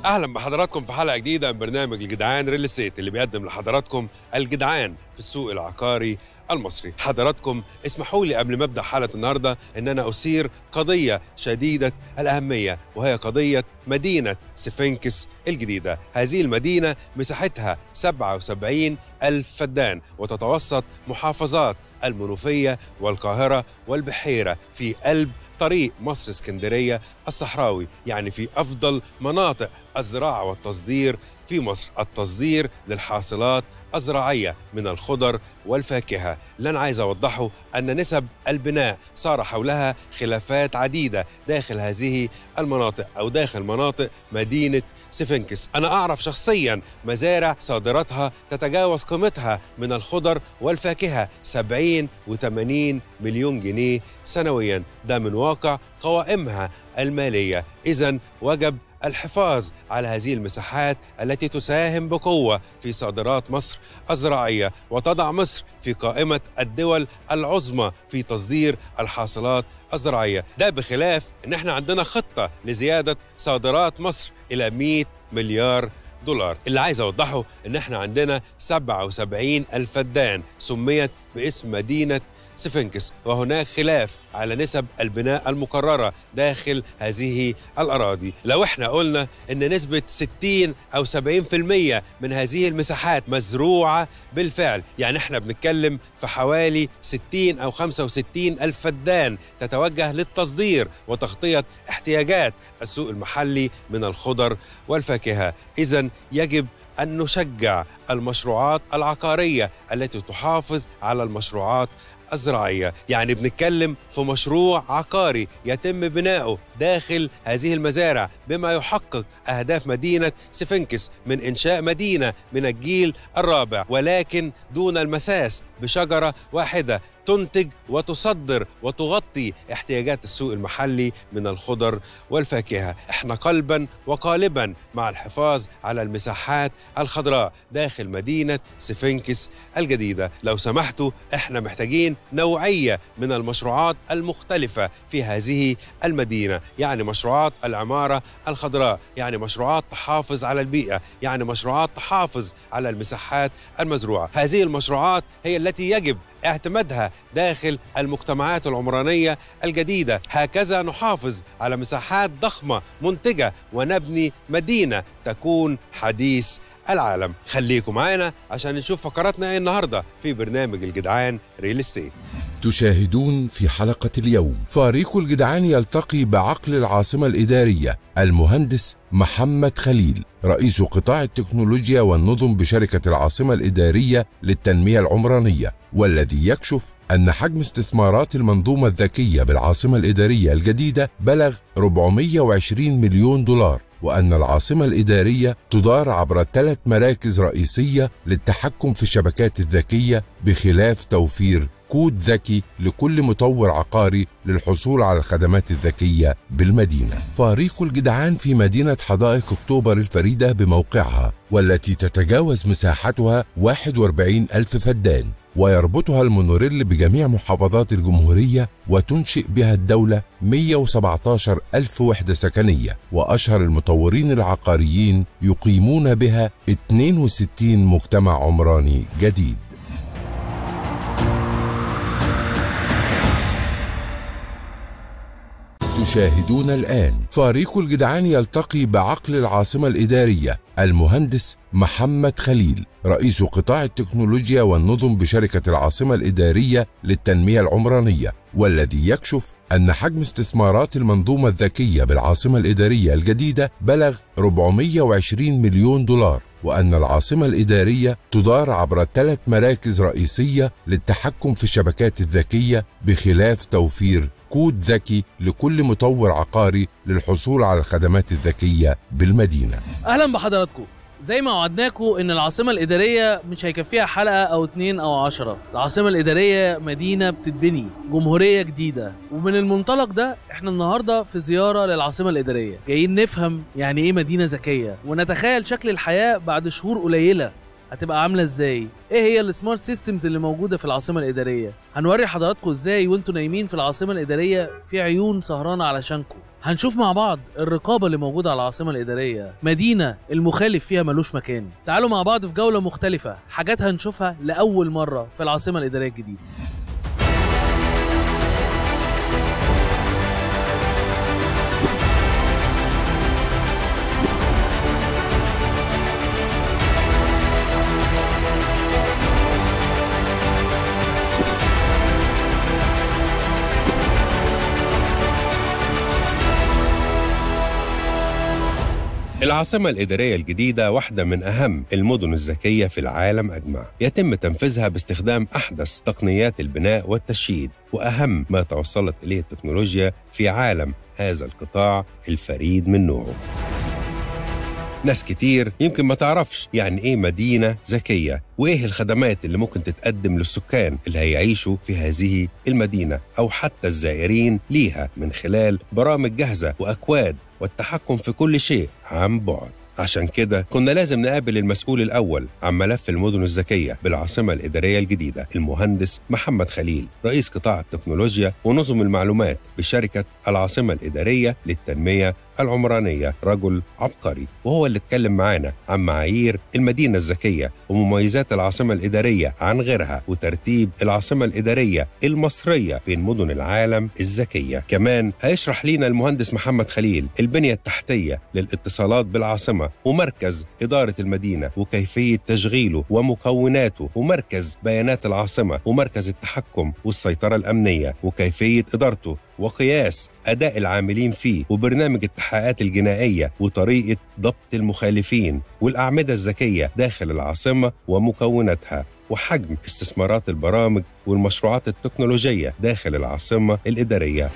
اهلا بحضراتكم في حلقه جديده من برنامج الجدعان ريل استيت اللي بيقدم لحضراتكم الجدعان في السوق العقاري المصري حضراتكم اسمحوا لي قبل ما ابدا حلقه النهارده ان انا اثير قضيه شديده الاهميه وهي قضيه مدينه سفنكس الجديده هذه المدينه مساحتها 77 ألف فدان وتتوسط محافظات المنوفية والقاهرة والبحيرة في قلب طريق مصر اسكندرية الصحراوي يعني في أفضل مناطق الزراعة والتصدير في مصر التصدير للحاصلات الزراعية من الخضر والفاكهة اللي أنا عايز أوضحه أن نسب البناء صار حولها خلافات عديدة داخل هذه المناطق أو داخل مناطق مدينة سفنكس أنا أعرف شخصيا مزارع صادراتها تتجاوز قيمتها من الخضر والفاكهة 70 و80 مليون جنيه سنويا ده من واقع قوائمها المالية إذا وجب الحفاظ على هذه المساحات التي تساهم بقوه في صادرات مصر الزراعيه وتضع مصر في قائمه الدول العظمى في تصدير الحاصلات الزراعيه، ده بخلاف ان احنا عندنا خطه لزياده صادرات مصر الى 100 مليار دولار اللي عايز اوضحه ان احنا عندنا 77 الف فدان سميت باسم مدينه سفنكس وهناك خلاف على نسب البناء المقررة داخل هذه الأراضي لو احنا قلنا أن نسبة 60 أو 70% من هذه المساحات مزروعة بالفعل يعني احنا بنتكلم في حوالي 60 أو 65 ألف فدان تتوجه للتصدير وتغطية احتياجات السوق المحلي من الخضر والفاكهة إذا يجب أن نشجع المشروعات العقارية التي تحافظ على المشروعات الزراعية يعني بنتكلم في مشروع عقاري يتم بناؤه داخل هذه المزارع بما يحقق أهداف مدينة سفنكس من إنشاء مدينة من الجيل الرابع ولكن دون المساس بشجرة واحدة تنتج وتصدر وتغطي احتياجات السوق المحلي من الخضر والفاكهه، احنا قلبا وقالبا مع الحفاظ على المساحات الخضراء داخل مدينه سفنكس الجديده، لو سمحتوا احنا محتاجين نوعيه من المشروعات المختلفه في هذه المدينه، يعني مشروعات العماره الخضراء، يعني مشروعات تحافظ على البيئه، يعني مشروعات تحافظ على المساحات المزروعه، هذه المشروعات هي التي يجب اعتمادها داخل المجتمعات العمرانيه الجديده هكذا نحافظ على مساحات ضخمه منتجه ونبني مدينه تكون حديث العالم خليكم معانا عشان نشوف فقراتنا ايه النهارده في برنامج الجدعان ريل استيت تشاهدون في حلقة اليوم فريق الجدعان يلتقي بعقل العاصمة الإدارية المهندس محمد خليل رئيس قطاع التكنولوجيا والنظم بشركة العاصمة الإدارية للتنمية العمرانية والذي يكشف أن حجم استثمارات المنظومة الذكية بالعاصمة الإدارية الجديدة بلغ 420 مليون دولار وأن العاصمة الإدارية تدار عبر ثلاث مراكز رئيسية للتحكم في الشبكات الذكية بخلاف توفير كود ذكي لكل مطور عقاري للحصول على الخدمات الذكية بالمدينة فريق الجدعان في مدينة حدائق أكتوبر الفريدة بموقعها والتي تتجاوز مساحتها 41 ألف فدان ويربطها المونوريل بجميع محافظات الجمهورية وتنشئ بها الدولة 117 ألف وحدة سكنية وأشهر المطورين العقاريين يقيمون بها 62 مجتمع عمراني جديد تشاهدون الآن فريق الجدعان يلتقي بعقل العاصمة الإدارية المهندس محمد خليل رئيس قطاع التكنولوجيا والنظم بشركة العاصمة الإدارية للتنمية العمرانية والذي يكشف أن حجم استثمارات المنظومة الذكية بالعاصمة الإدارية الجديدة بلغ 420 مليون دولار وأن العاصمة الإدارية تدار عبر ثلاث مراكز رئيسية للتحكم في الشبكات الذكية بخلاف توفير كود ذكي لكل مطور عقاري للحصول على الخدمات الذكية بالمدينة اهلا بحضراتكم زي ما وعدناكم ان العاصمه الاداريه مش هيكفيها حلقه او اتنين او عشرة العاصمه الاداريه مدينه بتتبني جمهوريه جديده ومن المنطلق ده احنا النهارده في زياره للعاصمه الاداريه جايين نفهم يعني ايه مدينه ذكيه ونتخيل شكل الحياه بعد شهور قليله هتبقى عامله ازاي ايه هي السمارت سيستمز اللي موجوده في العاصمه الاداريه هنوري حضراتكم ازاي وانتوا نايمين في العاصمه الاداريه في عيون سهرانه علشانكم هنشوف مع بعض الرقابة اللي موجودة على العاصمة الإدارية مدينة المخالف فيها ملوش مكان تعالوا مع بعض في جولة مختلفة حاجات هنشوفها لأول مرة في العاصمة الإدارية الجديدة العاصمة الإدارية الجديدة واحدة من أهم المدن الذكية في العالم أجمع يتم تنفيذها باستخدام أحدث تقنيات البناء والتشييد وأهم ما توصلت إليه التكنولوجيا في عالم هذا القطاع الفريد من نوعه ناس كتير يمكن ما تعرفش يعني ايه مدينة ذكية وايه الخدمات اللي ممكن تتقدم للسكان اللي هيعيشوا في هذه المدينة او حتى الزائرين ليها من خلال برامج جاهزة واكواد والتحكم في كل شيء عن بعد عشان كده كنا لازم نقابل المسؤول الأول عن ملف المدن الذكية بالعاصمة الإدارية الجديدة المهندس محمد خليل رئيس قطاع التكنولوجيا ونظم المعلومات بشركة العاصمة الإدارية للتنمية العمرانية رجل عبقري وهو اللي اتكلم معانا عن معايير المدينة الذكية ومميزات العاصمة الإدارية عن غيرها وترتيب العاصمة الإدارية المصرية بين مدن العالم الذكية كمان هيشرح لينا المهندس محمد خليل البنية التحتية للاتصالات بالعاصمة ومركز إدارة المدينة وكيفية تشغيله ومكوناته ومركز بيانات العاصمة ومركز التحكم والسيطرة الأمنية وكيفية إدارته وقياس أداء العاملين فيه وبرنامج التحقيقات الجنائية وطريقة ضبط المخالفين والأعمدة الذكية داخل العاصمة ومكوناتها وحجم استثمارات البرامج والمشروعات التكنولوجية داخل العاصمة الإدارية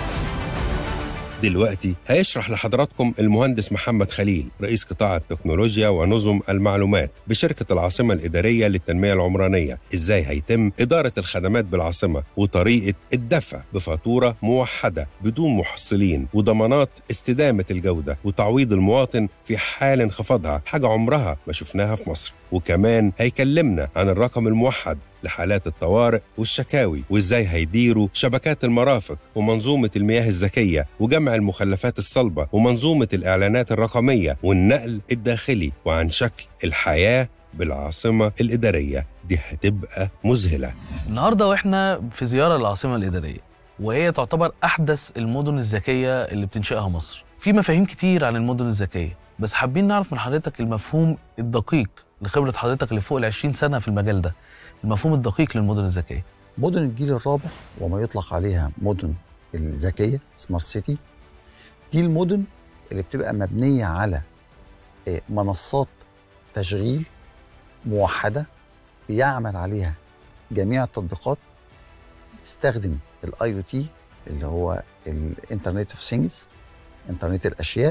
دلوقتي هيشرح لحضراتكم المهندس محمد خليل رئيس قطاع التكنولوجيا ونظم المعلومات بشركة العاصمة الإدارية للتنمية العمرانية إزاي هيتم إدارة الخدمات بالعاصمة وطريقة الدفع بفاتورة موحدة بدون محصلين وضمانات استدامة الجودة وتعويض المواطن في حال انخفاضها حاجة عمرها ما شفناها في مصر وكمان هيكلمنا عن الرقم الموحد لحالات الطوارئ والشكاوي وازاي هيديروا شبكات المرافق ومنظومه المياه الذكيه وجمع المخلفات الصلبه ومنظومه الاعلانات الرقميه والنقل الداخلي وعن شكل الحياه بالعاصمه الاداريه دي هتبقى مذهله النهارده واحنا في زياره للعاصمه الاداريه وهي تعتبر احدث المدن الذكيه اللي بتنشئها مصر في مفاهيم كتير عن المدن الذكيه بس حابين نعرف من حضرتك المفهوم الدقيق لخبره حضرتك اللي فوق ال 20 سنه في المجال ده المفهوم الدقيق للمدن الذكيه مدن الجيل الرابع وما يطلق عليها مدن الذكيه سمارت سيتي دي المدن اللي بتبقى مبنيه على آه، منصات تشغيل موحده بيعمل عليها جميع التطبيقات تستخدم الاي او تي اللي هو الانترنت اوف ثينجز انترنت الاشياء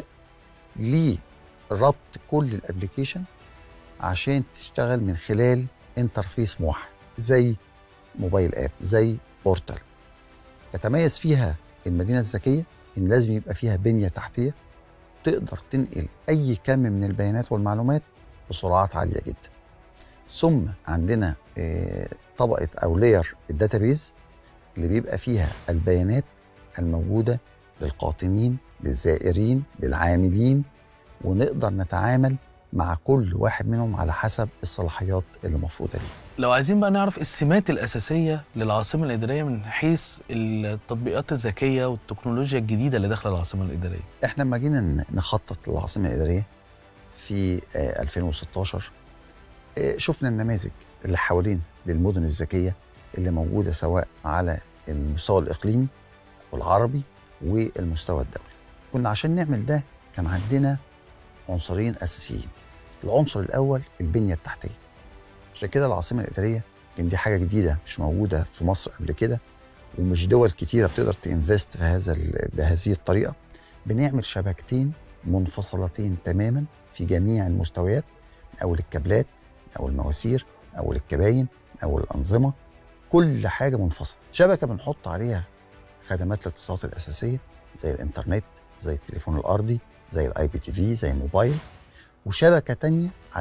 لربط كل الابلكيشن عشان تشتغل من خلال انترفيس موحد زي موبايل اب زي بورتال يتميز فيها المدينه الذكيه ان لازم يبقى فيها بنيه تحتيه تقدر تنقل اي كم من البيانات والمعلومات بسرعات عاليه جدا ثم عندنا آه، طبقه او لاير الداتابيز اللي بيبقى فيها البيانات الموجوده للقاطنين للزائرين للعاملين ونقدر نتعامل مع كل واحد منهم على حسب الصلاحيات اللي مفروضه ليه لو عايزين بقى نعرف السمات الاساسيه للعاصمه الاداريه من حيث التطبيقات الذكيه والتكنولوجيا الجديده اللي داخله العاصمه الاداريه احنا لما جينا ن- نخطط للعاصمه الاداريه في آه، 2016 آه، شفنا النماذج اللي حوالين للمدن الذكيه اللي موجوده سواء على المستوى الاقليمي والعربي والمستوى الدولي. كنا عشان نعمل ده كان عندنا عنصرين اساسيين. العنصر الاول البنيه التحتيه. عشان كده العاصمه الاداريه كان دي حاجه جديده مش موجوده في مصر قبل كده ومش دول كتيره بتقدر تنفست في هذا ال- بهذه الطريقه. بنعمل شبكتين منفصلتين تماما في جميع المستويات من اول الكابلات من اول المواسير من اول الكباين من اول الانظمه كل حاجه منفصله شبكه بنحط عليها خدمات الاتصالات الاساسيه زي الانترنت زي التليفون الارضي زي الاي بي تي في زي الموبايل وشبكه تانية عليها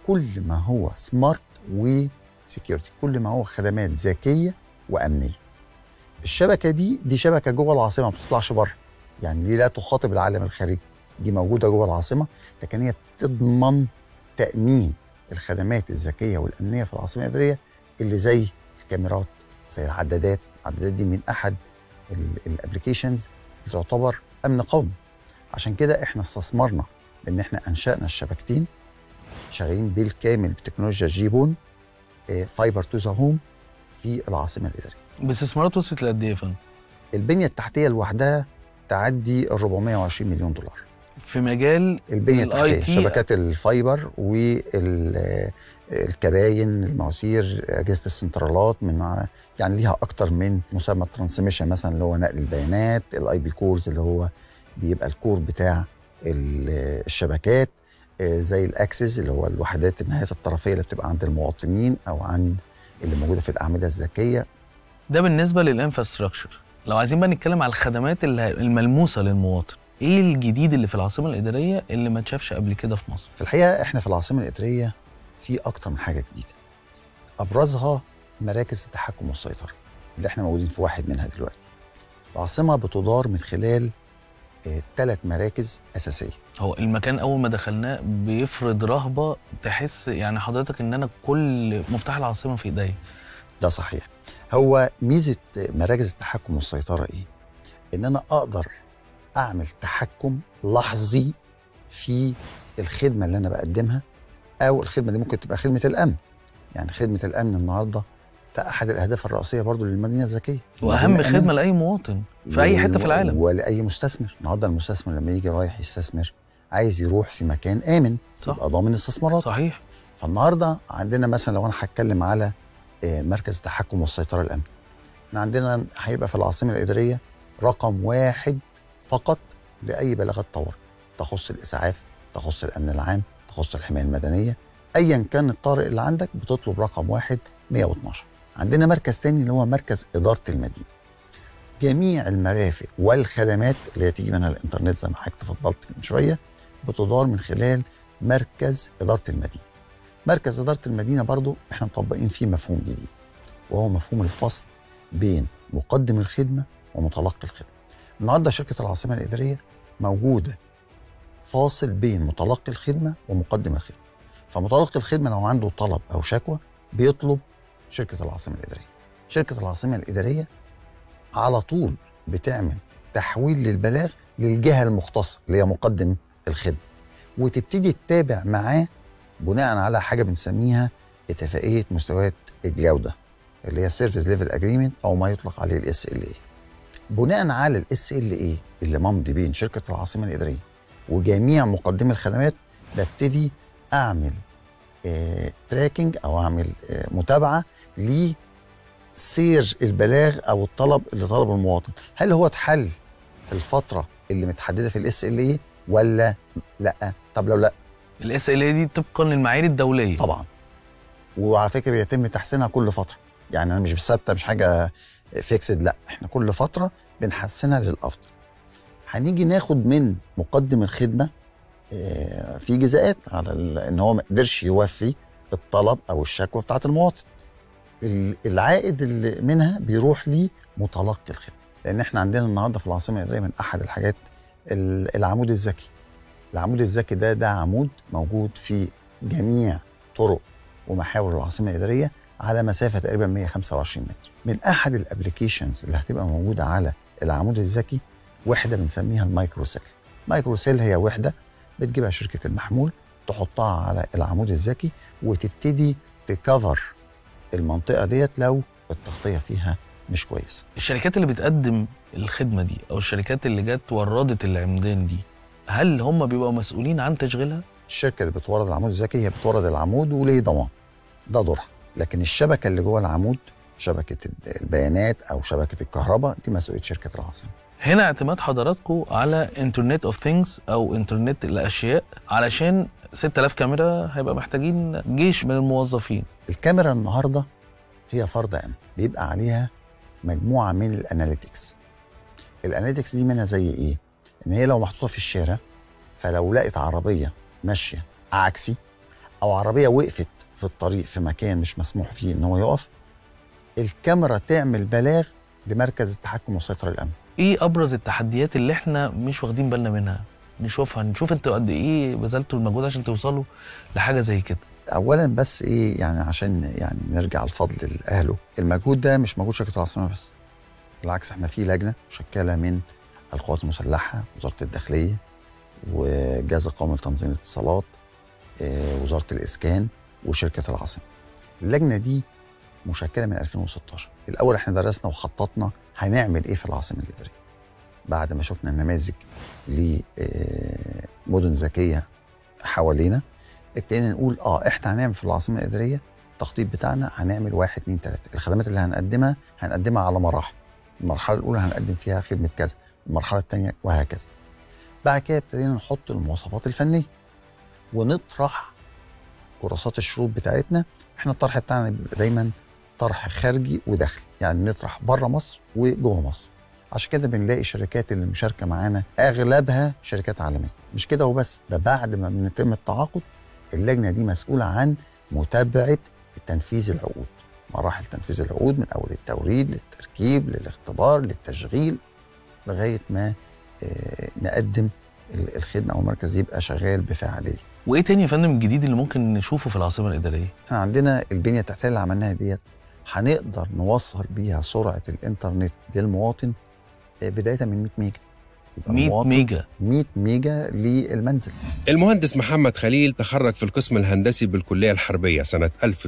كل ما هو سمارت وسكيورتي كل ما هو خدمات ذكيه وامنيه الشبكه دي دي شبكه جوه العاصمه ما بتطلعش بره يعني دي لا تخاطب العالم الخارجي دي موجوده جوه العاصمه لكن هي بتضمن تامين الخدمات الذكيه والامنيه في العاصمه الاداريه اللي زي الكاميرات زي العدادات العدادات دي من احد الابلكيشنز اللي تعتبر امن قومي عشان كده احنا استثمرنا بان احنا انشانا الشبكتين شغالين بالكامل بتكنولوجيا جيبون آه، فايبر تو ذا هوم في العاصمه الاداريه باستثمارات وصلت لقد ايه يا فندم؟ البنيه التحتيه لوحدها تعدي ال 420 مليون دولار في مجال البنيه ال التحتيه IT شبكات الفايبر والكباين المواسير اجهزه السنترالات من مع- يعني ليها اكتر من مسمى ترانسميشن مثلا اللي هو نقل البيانات الاي بي كورز اللي هو بيبقى الكور بتاع ال- الشبكات آه، زي الاكسس اللي هو الوحدات النهايات الطرفيه اللي بتبقى عند المواطنين او عند اللي موجوده في الاعمده الذكيه ده بالنسبه للانفراستراكشر لو عايزين بقى نتكلم على الخدمات اللي- الملموسه للمواطن ايه الجديد اللي في العاصمه الاداريه اللي ما اتشافش قبل كده في مصر في الحقيقه احنا في العاصمه الاداريه في اكتر من حاجه جديده ابرزها مراكز التحكم والسيطره اللي احنا موجودين في واحد منها دلوقتي العاصمه بتدار من خلال ثلاث مراكز اساسيه هو المكان اول ما دخلناه بيفرض رهبه تحس يعني حضرتك ان انا كل مفتاح العاصمه في ايديا ده صحيح هو ميزه مراكز التحكم والسيطره ايه ان انا اقدر اعمل تحكم لحظي في الخدمه اللي انا بقدمها او الخدمه دي ممكن تبقى خدمه الامن يعني خدمه الامن النهارده ده احد الاهداف الرئيسيه برضو للمدينه الذكيه واهم مدينة آمنة. خدمه لاي مواطن في اي حته في و- العالم ولاي مستثمر النهارده المستثمر لما يجي رايح يستثمر عايز يروح في مكان امن صح. يبقى ضامن استثمارات صحيح فالنهارده عندنا مثلا لو انا هتكلم على آه، مركز التحكم والسيطره الامني احنا عندنا هيبقى في العاصمه الاداريه رقم واحد فقط لاي بلاغات طوارئ تخص الاسعاف تخص الامن العام تخص الحمايه المدنيه ايا كان الطارئ اللي عندك بتطلب رقم واحد 112 عندنا مركز تاني اللي هو مركز اداره المدينه جميع المرافق والخدمات اللي هي تيجي منها الانترنت زي ما حضرتك تفضلت من شويه بتدار من خلال مركز اداره المدينه مركز اداره المدينه برضو احنا مطبقين فيه مفهوم جديد وهو مفهوم الفصل بين مقدم الخدمه ومتلقي الخدمه النهارده شركه العاصمه الاداريه موجوده فاصل بين متلقي الخدمه ومقدم الخدمه فمتلقي الخدمه لو عنده طلب او شكوى بيطلب شركه العاصمه الاداريه شركه العاصمه الاداريه على طول بتعمل تحويل للبلاغ للجهه المختصه اللي هي مقدم الخدمه وتبتدي تتابع معاه بناء على حاجه بنسميها اتفاقيه مستويات الجوده اللي هي السيرفيس ليفل اجريمنت او ما يطلق عليه الاس ال اي بناء على الاس ال اي اللي ممضي بين شركه العاصمه الاداريه وجميع مقدمي الخدمات ببتدي اعمل آه تراكنج او اعمل آه متابعه لسير البلاغ او الطلب اللي طلبه المواطن هل هو اتحل في الفتره اللي متحدده في الاس ال اي ولا لا طب لو لا الاس ال دي طبقا للمعايير الدوليه طبعا وعلى فكره بيتم تحسينها كل فتره يعني انا مش ثابته مش حاجه فيكسد لا احنا كل فتره بنحسنها للافضل هنيجي ناخد من مقدم الخدمه آه، في جزاءات على ال- ان هو ما قدرش يوفي الطلب او الشكوى بتاعه المواطن ال- العائد اللي منها بيروح لمتلقي الخدمه لان احنا عندنا النهارده في العاصمه الاداريه من احد الحاجات ال- العمود الذكي العمود الذكي ده ده عمود موجود في جميع طرق ومحاور العاصمه الاداريه على مسافه تقريبا 125 متر من احد الابلكيشنز اللي هتبقى موجوده على العمود الذكي وحده بنسميها المايكرو سيل مايكرو سيل هي وحده بتجيبها شركه المحمول تحطها على العمود الذكي وتبتدي تكفر المنطقه ديت لو التغطيه فيها مش كويسه الشركات اللي بتقدم الخدمه دي او الشركات اللي جت وردت العمدان دي هل هم بيبقوا مسؤولين عن تشغيلها الشركه اللي بتورد العمود الذكي هي بتورد العمود وليه ضمان ده دورها لكن الشبكه اللي جوه العمود شبكه البيانات او شبكه الكهرباء دي مسؤوليه شركه العاصمه هنا اعتماد حضراتكم على انترنت اوف ثينجز او انترنت الاشياء علشان 6000 كاميرا هيبقى محتاجين جيش من الموظفين الكاميرا النهارده هي فرض امن بيبقى عليها مجموعه من الاناليتكس الاناليتكس دي منها زي ايه ان هي لو محطوطه في الشارع فلو لقت عربيه ماشيه عكسي او عربيه وقفت في الطريق في مكان مش مسموح فيه ان هو يقف الكاميرا تعمل بلاغ لمركز التحكم والسيطره الامن ايه ابرز التحديات اللي احنا مش واخدين بالنا منها نشوفها نشوف انتوا قد ايه بذلتوا المجهود عشان توصلوا لحاجه زي كده اولا بس ايه يعني عشان يعني نرجع الفضل لاهله المجهود ده مش مجهود شركه العاصمه بس بالعكس احنا في لجنه مشكله من القوات المسلحه وزاره الداخليه وجهاز القومي لتنظيم الاتصالات آه، وزاره الاسكان وشركه العاصمه اللجنه دي مشكله من 2016 الاول احنا درسنا وخططنا هنعمل ايه في العاصمه الاداريه بعد ما شفنا النماذج لمدن ذكيه حوالينا ابتدينا نقول اه احنا هنعمل في العاصمه الاداريه التخطيط بتاعنا هنعمل واحد اتنين تلاته الخدمات اللي هنقدمها هنقدمها على مراحل المرحله الاولى هنقدم فيها خدمه كذا المرحله الثانيه وهكذا بعد كده ابتدينا نحط المواصفات الفنيه ونطرح كراسات الشروط بتاعتنا احنا الطرح بتاعنا بيبقى دايما طرح خارجي وداخلي يعني نطرح بره مصر وجوه مصر عشان كده بنلاقي الشركات اللي مشاركه معانا اغلبها شركات عالميه مش كده وبس ده بعد ما بنتم التعاقد اللجنه دي مسؤوله عن متابعه تنفيذ العقود مراحل تنفيذ العقود من اول التوريد للتركيب للاختبار للتشغيل لغايه ما آه، نقدم ال- الخدمه او المركز يبقى شغال بفعاليه وايه تاني يا فندم الجديد اللي ممكن نشوفه في العاصمه الاداريه احنا عندنا البنيه التحتيه اللي عملناها ديت هنقدر نوصل بيها سرعه الانترنت للمواطن آه، بدايه من 100 ميجا يبقى 100 المواطن ميجا 100 ميجا للمنزل المهندس محمد خليل تخرج في القسم الهندسي بالكلية الحربية سنة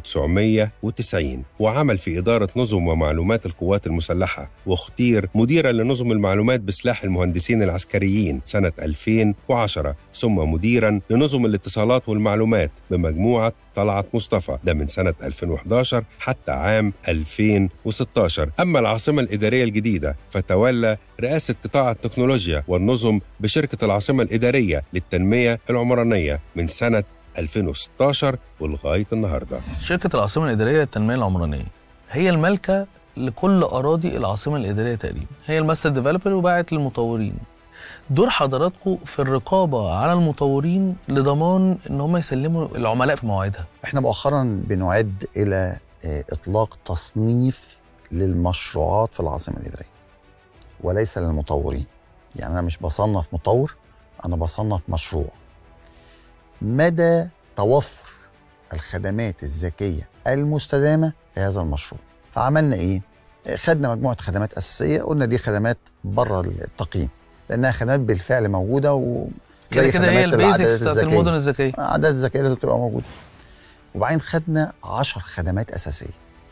1990 وعمل في إدارة نظم ومعلومات القوات المسلحة واختير مديرا لنظم المعلومات بسلاح المهندسين العسكريين سنة 2010 ثم مديرا لنظم الاتصالات والمعلومات بمجموعة طلعت مصطفى ده من سنة 2011 حتى عام 2016 أما العاصمة الإدارية الجديدة فتولى رئاسة قطاع التكنولوجيا والنظم بشركة العاصمة الإدارية للتنمية العمرانية من سنة 2016 ولغاية النهاردة شركه العاصمه الاداريه للتنميه العمرانيه هي المالكه لكل اراضي العاصمه الاداريه تقريبا هي الماستر ديفلوبر وباعت للمطورين دور حضراتكم في الرقابه على المطورين لضمان ان هم يسلموا العملاء في مواعيدها احنا مؤخرا بنعد الى آه، اطلاق تصنيف للمشروعات في العاصمه الاداريه وليس للمطورين يعني انا مش بصنف مطور انا بصنف مشروع مدى توفر الخدمات الذكيه المستدامه في هذا المشروع فعملنا ايه آه، خدنا مجموعه خدمات اساسيه قلنا دي خدمات بره التقييم لانها خدمات بالفعل موجوده و كده زي كده هي خدمات البيزكس العدادات بتاعت الذكية. المدن الذكيه اعداد الذكيه لازم تبقى موجوده وبعدين خدنا 10 خدمات اساسيه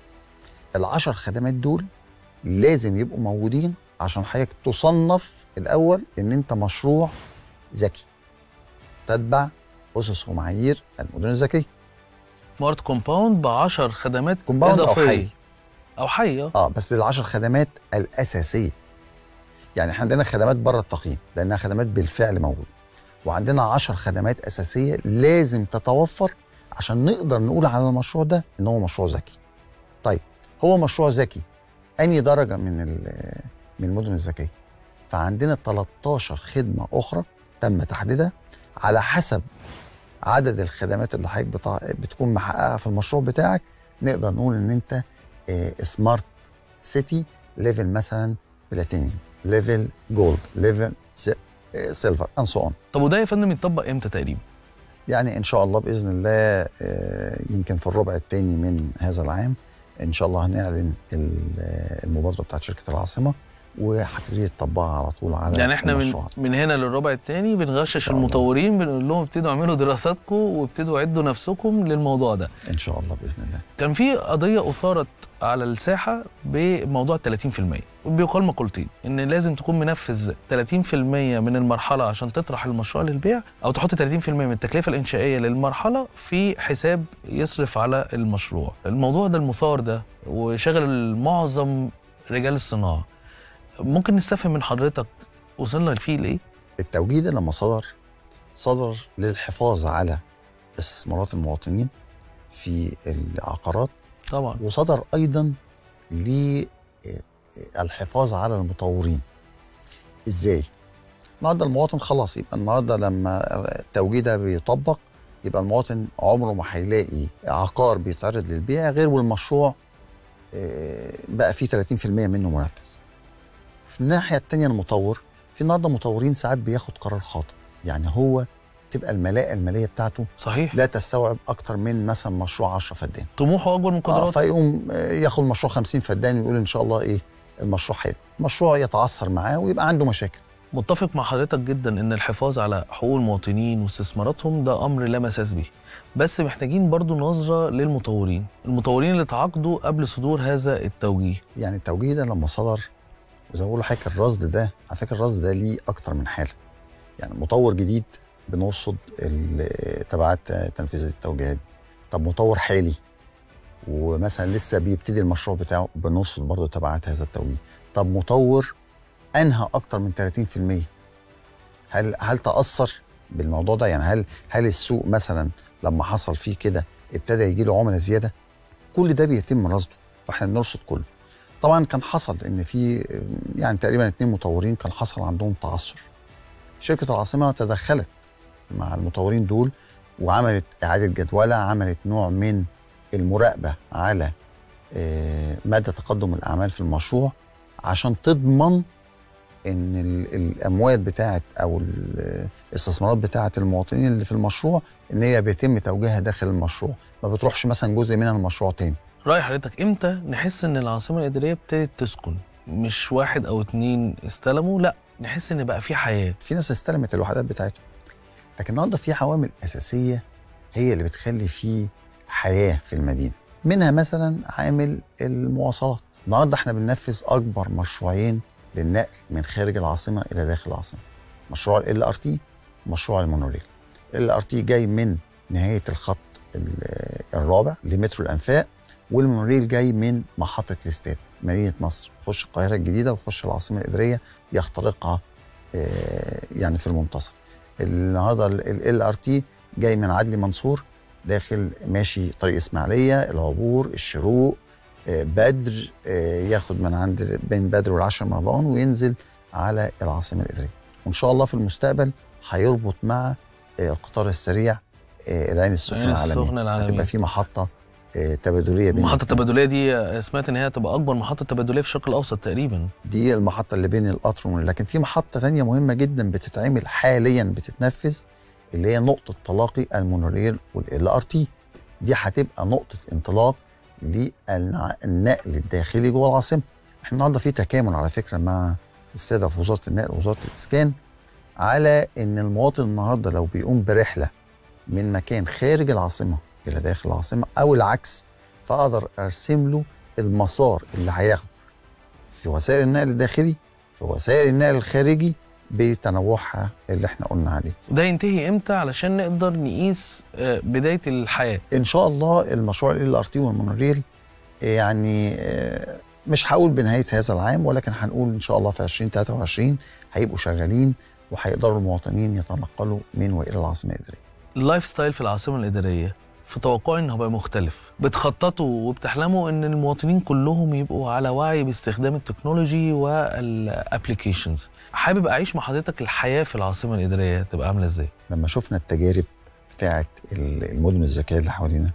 العشر خدمات دول لازم يبقوا موجودين عشان حضرتك تصنف الاول ان انت مشروع ذكي تتبع اسس ومعايير المدن الذكيه سمارت كومباوند ب 10 خدمات كومباوند او إضافية. حي او حي اه اه بس العشر خدمات الاساسيه يعني احنا عندنا خدمات بره التقييم لانها خدمات بالفعل موجوده وعندنا عشر خدمات اساسيه لازم تتوفر عشان نقدر نقول على المشروع ده ان هو مشروع ذكي طيب هو مشروع ذكي انهي درجه من ال- من المدن الذكيه فعندنا 13 خدمه اخرى تم تحديدها على حسب عدد الخدمات اللي حضرتك بتاع بتكون محققها في المشروع بتاعك نقدر نقول ان انت سمارت سيتي ليفل مثلا بلاتينيوم ليفل جولد ليفل سيلفر اند سو اون طب وده يا فندم يتطبق امتى تقريبا يعني ان شاء الله باذن الله آه، يمكن في الربع الثاني من هذا العام ان شاء الله هنعلن ال- آه، المبادره بتاعت شركه العاصمه وهتبتدي تطبقها على طول على يعني احنا من المشروعات. من هنا للربع الثاني بنغشش شاء الله. المطورين بنقول لهم ابتدوا اعملوا دراساتكم وابتدوا عدوا نفسكم للموضوع ده ان شاء الله باذن الله كان في قضيه اثارت على الساحه بموضوع 30% وبيقال مقولتين ان لازم تكون منفذ 30% من المرحله عشان تطرح المشروع للبيع او تحط 30% من التكلفه الانشائيه للمرحله في حساب يصرف على المشروع الموضوع ده المثار ده وشغل معظم رجال الصناعه ممكن نستفهم من حضرتك وصلنا فيه لايه التوجيه ده لما صدر صدر للحفاظ على استثمارات المواطنين في العقارات طبعا وصدر ايضا للحفاظ على المطورين ازاي النهارده المواطن خلاص يبقى النهارده لما التوجيه ده بيطبق يبقى المواطن عمره ما هيلاقي عقار بيتعرض للبيع غير والمشروع آه، بقى فيه 30% منه منفذ. في الناحيه الثانيه المطور في النهارده مطورين ساعات بياخد قرار خاطئ يعني هو تبقى الملاءه الماليه بتاعته صحيح لا تستوعب اكتر من مثلا مشروع 10 فدان طموحه اكبر من اه قدراته فيقوم آه، ياخد مشروع 50 فدان ويقول ان شاء الله ايه المشروع حلو المشروع يتعثر معاه ويبقى عنده مشاكل متفق مع حضرتك جدا ان الحفاظ على حقوق المواطنين واستثماراتهم ده امر لا مساس به بس محتاجين برضو نظرة للمطورين المطورين اللي تعاقدوا قبل صدور هذا التوجيه يعني التوجيه ده لما صدر وزي ما بقول لحضرتك الرصد ده على فكره الرصد ده ليه اكتر من حاله يعني مطور جديد بنرصد ال- تبعات تنفيذ التوجيهات دي طب مطور حالي ومثلا لسه بيبتدي المشروع بتاعه بنرصد برضه تبعات هذا التوجيه طب مطور انهى اكتر من 30% هل هل تاثر بالموضوع ده يعني هل هل السوق مثلا لما حصل فيه كده ابتدى يجي له عملاء زياده كل ده بيتم رصده فاحنا بنرصد كله طبعا كان حصل ان في يعني تقريبا اتنين مطورين كان حصل عندهم تعثر شركه العاصمه تدخلت مع المطورين دول وعملت اعاده جدوله عملت نوع من المراقبه على آه، مدى تقدم الاعمال في المشروع عشان تضمن ان ال- الاموال بتاعت او ال- الاستثمارات بتاعت المواطنين اللي في المشروع ان هي بيتم توجيهها داخل المشروع ما بتروحش مثلا جزء منها المشروع تاني رأي حضرتك امتى نحس ان العاصمة الإدارية ابتدت تسكن مش واحد او اتنين استلموا لا نحس ان بقى في حياة في ناس استلمت الوحدات بتاعتهم لكن النهارده في عوامل اساسيه هي اللي بتخلي في حياه في المدينه منها مثلا عامل المواصلات النهارده احنا بننفذ اكبر مشروعين للنقل من خارج العاصمه الى داخل العاصمه مشروع ال ار تي ومشروع المونوريل ال ار تي جاي من نهايه الخط ال- الرابع لمترو الانفاق والمونوريل جاي من محطه الاستاد مدينه نصر يخش القاهره الجديده ويخش العاصمه الاداريه يخترقها آه، يعني في المنتصف النهارده ال ار تي جاي من عدلي منصور داخل ماشي طريق اسماعيليه العبور الشروق آه، بدر آه، ياخد من عند بين بدر والعشر رمضان وينزل على العاصمه الاداريه وان شاء الله في المستقبل هيربط مع آه، القطار السريع آه، العين السخنه العين العالميه السخنة العالمية. هتبقى في محطه آه، تبادليه بين المحطة الاتنين. التبادلية دي سمعت ان هي هتبقى اكبر محطة تبادلية في الشرق الاوسط تقريبا دي المحطة اللي بين القطر والمونوريل لكن في محطة تانية مهمة جدا بتتعمل حاليا بتتنفذ اللي هي نقطة تلاقي المونوريل والال ار تي دي هتبقى نقطة انطلاق للنقل الداخلي جوه العاصمة احنا النهارده في تكامل على فكرة مع السادة في وزارة النقل ووزارة الإسكان على إن المواطن النهارده لو بيقوم برحلة من مكان خارج العاصمة إلى داخل العاصمة أو العكس فأقدر أرسم له المسار اللي هياخده في وسائل النقل الداخلي في وسائل النقل الخارجي بتنوعها اللي احنا قلنا عليه ده ينتهي امتى علشان نقدر نقيس آه، بداية الحياة ان شاء الله المشروع ال ار تي والمونوريل يعني آه، مش هقول بنهايه هذا العام ولكن هنقول ان شاء الله في 2023 هيبقوا شغالين وهيقدروا المواطنين يتنقلوا من والى العاصمه الاداريه اللايف ستايل في العاصمة الإدارية في توقعي انه هيبقى مختلف بتخططوا وبتحلموا ان المواطنين كلهم يبقوا على وعي باستخدام التكنولوجي والابلكيشنز حابب اعيش مع حضرتك الحياة في العاصمة الإدارية تبقى عاملة ازاي لما شفنا التجارب بتاعت ال- المدن الذكيه اللي حوالينا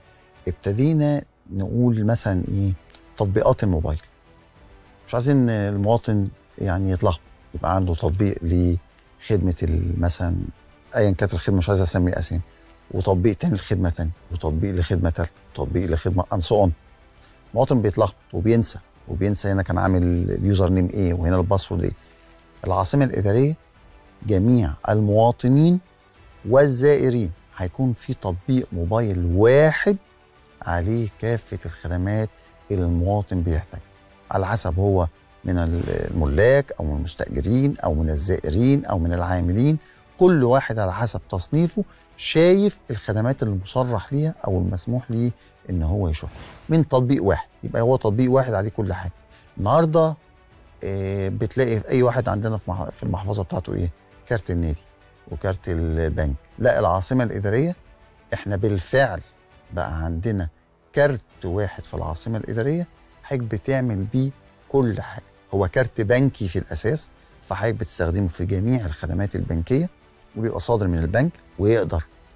ابتدينا نقول مثلا ايه تطبيقات الموبايل مش عايزين المواطن يعني يتلخبط يبقى عنده تطبيق لخدمه ال- مثلا ايا كانت الخدمه مش عايز اسمي اسامي وتطبيق تاني لخدمه تانية وتطبيق لخدمه تالتة وتطبيق لخدمه ان سو اون المواطن بيتلخبط وبينسى وبينسى هنا كان عامل اليوزر نيم ايه وهنا الباسورد ايه العاصمه الاداريه جميع المواطنين والزائرين هيكون في تطبيق موبايل واحد عليه كافة الخدمات اللي المواطن بيحتاجها على حسب هو من الملاك أو من المستأجرين أو من الزائرين أو من العاملين كل واحد على حسب تصنيفه شايف الخدمات اللي مصرح ليها أو المسموح ليه إن هو يشوفها من تطبيق واحد يبقى هو تطبيق واحد عليه كل حاجة النهاردة آه، بتلاقي في أي واحد عندنا في مح- في المحفظة بتاعته إيه كارت النادي وكارت البنك لا العاصمة الإدارية احنا بالفعل بقى عندنا كارت واحد في العاصمة الإدارية حضرتك بتعمل بيه كل حاجة هو كارت بنكي في الأساس فحضرتك بتستخدمه في جميع الخدمات البنكية وبيبقى صادر من البنك ويقدر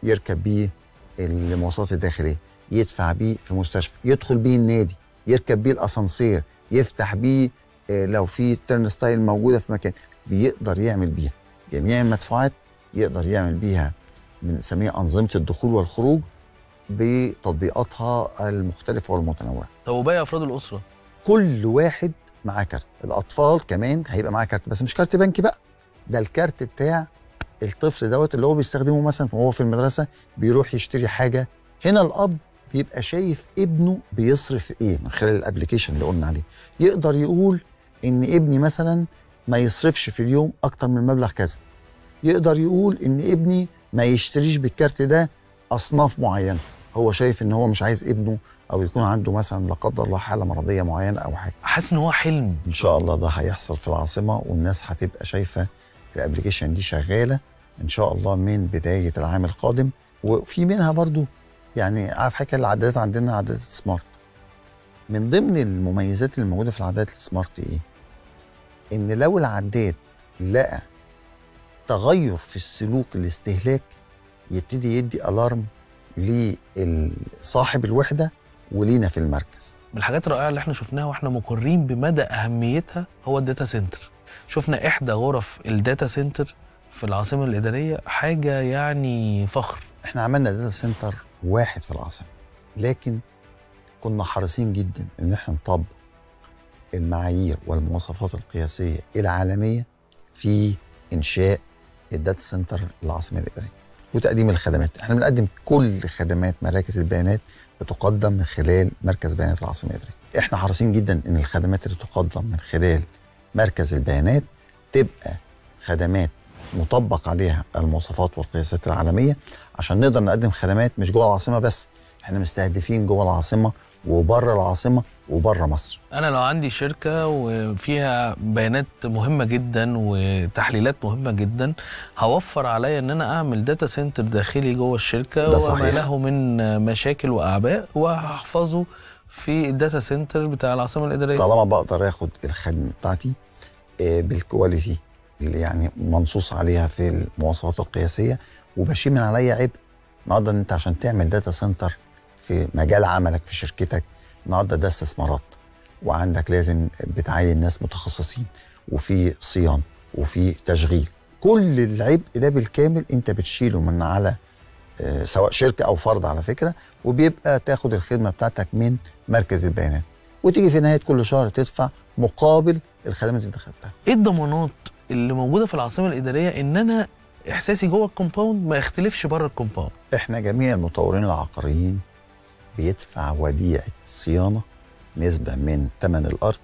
يركب بيه المواصلات الداخليه يدفع بيه في مستشفى يدخل بيه النادي يركب بيه الاسانسير يفتح بيه آه، لو في تيرن ستايل موجوده في مكان بيقدر يعمل بيها جميع المدفوعات يقدر يعمل بيها بنسميها انظمه الدخول والخروج بتطبيقاتها المختلفه والمتنوعه طب وباقي افراد الاسره كل واحد معاه كارت الاطفال كمان هيبقى معاه كارت بس مش كارت بنكي بقى ده الكارت بتاع الطفل دوت اللي هو بيستخدمه مثلا وهو في المدرسه بيروح يشتري حاجه هنا الاب بيبقى شايف ابنه بيصرف ايه من خلال الابلكيشن اللي قلنا عليه يقدر يقول ان ابني مثلا ما يصرفش في اليوم اكتر من مبلغ كذا يقدر يقول ان ابني ما يشتريش بالكارت ده اصناف معينه هو شايف ان هو مش عايز ابنه او يكون عنده مثلا لا قدر الله حاله مرضيه معينه او حاجه حاسس ان هو حلم ان شاء الله ده هيحصل في العاصمه والناس هتبقى شايفه الابلكيشن دي شغاله ان شاء الله من بدايه العام القادم وفي منها برضو يعني عارف حكايه العدادات عندنا عدادات سمارت من ضمن المميزات اللي موجوده في العدادات السمارت ايه ان لو العداد لقى تغير في السلوك الاستهلاك يبتدي يدي الارم لصاحب الوحده ولينا في المركز من الحاجات الرائعه اللي احنا شفناها واحنا مقرين بمدى اهميتها هو الداتا سنتر شفنا احدى غرف الداتا سنتر في العاصمه الاداريه حاجه يعني فخر احنا عملنا داتا سنتر واحد في العاصمه لكن كنا حريصين جدا ان احنا نطبق المعايير والمواصفات القياسيه العالميه في انشاء الداتا سنتر للعاصمه الاداريه وتقديم الخدمات احنا بنقدم كل خدمات مراكز البيانات بتقدم من خلال مركز بيانات العاصمه الاداريه احنا حريصين جدا ان الخدمات اللي تقدم من خلال مركز البيانات تبقى خدمات مطبق عليها المواصفات والقياسات العالميه عشان نقدر نقدم خدمات مش جوه العاصمه بس احنا مستهدفين جوه العاصمه وبره العاصمه وبره مصر انا لو عندي شركه وفيها بيانات مهمه جدا وتحليلات مهمه جدا هوفر عليا ان انا اعمل داتا سنتر داخلي جوه الشركه ده وما صحيح. له من مشاكل واعباء وهحفظه في الداتا سنتر بتاع العاصمه الاداريه طالما بقدر اخد الخدمه بتاعتي آه، بالكواليتي اللي يعني منصوص عليها في المواصفات القياسيه وبشيل من عليا عبء النهارده انت عشان تعمل داتا سنتر في مجال عملك في شركتك النهارده ده استثمارات وعندك لازم بتعين ناس متخصصين وفي صيانه وفي تشغيل كل العبء ده بالكامل انت بتشيله من على آه، سواء شركه او فرد على فكره وبيبقى تاخد الخدمه بتاعتك من مركز البيانات وتيجي في نهايه كل شهر تدفع مقابل الخدمات اللي انت خدتها ايه الضمانات اللي موجوده في العاصمه الاداريه ان انا احساسي جوه الكومباوند ما يختلفش بره الكومباوند احنا جميع المطورين العقاريين بيدفع وديعه صيانه نسبه من ثمن الارض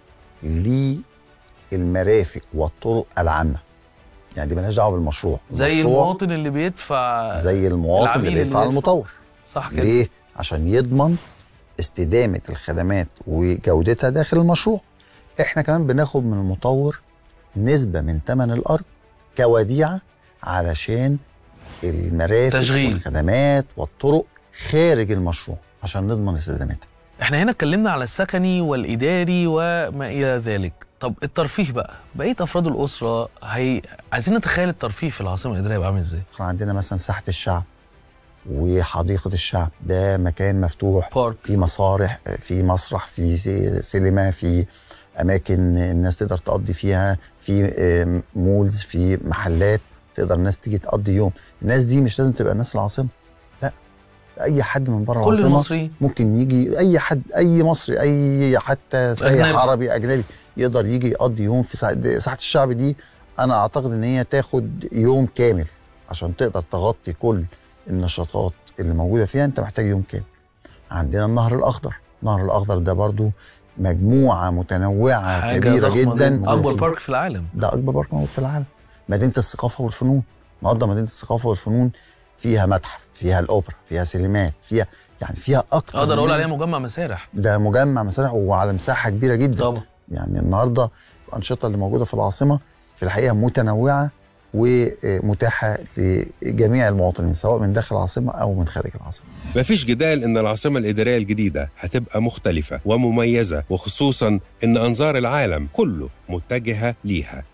للمرافق والطرق العامه يعني دي مالهاش دعوه بالمشروع زي المشروع المواطن اللي بيدفع زي المواطن العميل اللي اللي بيدفع بيدفع. المطور صح كده ليه؟ عشان يضمن استدامة الخدمات وجودتها داخل المشروع احنا كمان بناخد من المطور نسبة من ثمن الأرض كوديعة علشان المرافق تشغيل. والخدمات والطرق خارج المشروع عشان نضمن استدامتها احنا هنا اتكلمنا على السكني والاداري وما الى ذلك طب الترفيه بقى بقيه افراد الاسره هي عايزين نتخيل الترفيه في العاصمه الاداريه يبقى عامل ازاي احنا عندنا مثلا ساحة الشعب وحديقة الشعب ده مكان مفتوح بارك في مسارح في مسرح في سي- سينما في اماكن الناس تقدر تقضي فيها في آم، مولز في محلات تقدر الناس تيجي تقضي يوم الناس دي مش لازم تبقى ناس العاصمه لا اي حد من بره كل العاصمه المصريين ممكن يجي اي حد اي مصري اي حتى سايح أجنبي. عربي اجنبي يقدر يجي يقضي يوم في ساعة, ساعه الشعب دي انا اعتقد ان هي تاخد يوم كامل عشان تقدر تغطي كل النشاطات اللي موجوده فيها انت محتاج يوم كامل عندنا النهر الاخضر النهر الاخضر ده برضو مجموعه متنوعه حاجه كبيره ضخمة جدا اكبر موجودة فيه. بارك في العالم ده اكبر بارك موجود في العالم مدينه الثقافه والفنون النهارده مدينه الثقافه والفنون فيها متحف فيها الاوبرا فيها سينمات فيها يعني فيها اكتر اقدر اقول من- عليها مجمع مسارح ده مجمع مسارح وعلى مساحه كبيره جدا طبعا يعني النهارده الانشطه اللي موجوده في العاصمه في الحقيقه متنوعه ومتاحه لجميع المواطنين سواء من داخل العاصمه او من خارج العاصمه مفيش جدال ان العاصمه الاداريه الجديده هتبقى مختلفه ومميزه وخصوصا ان انظار العالم كله متجهه ليها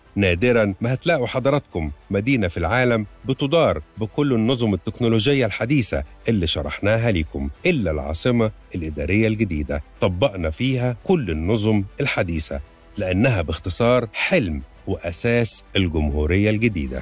نادرا ما هتلاقوا حضراتكم مدينة في العالم بتدار بكل النظم التكنولوجية الحديثة اللي شرحناها ليكم إلا العاصمة الإدارية الجديدة طبقنا فيها كل النظم الحديثة لأنها باختصار حلم وأساس الجمهورية الجديدة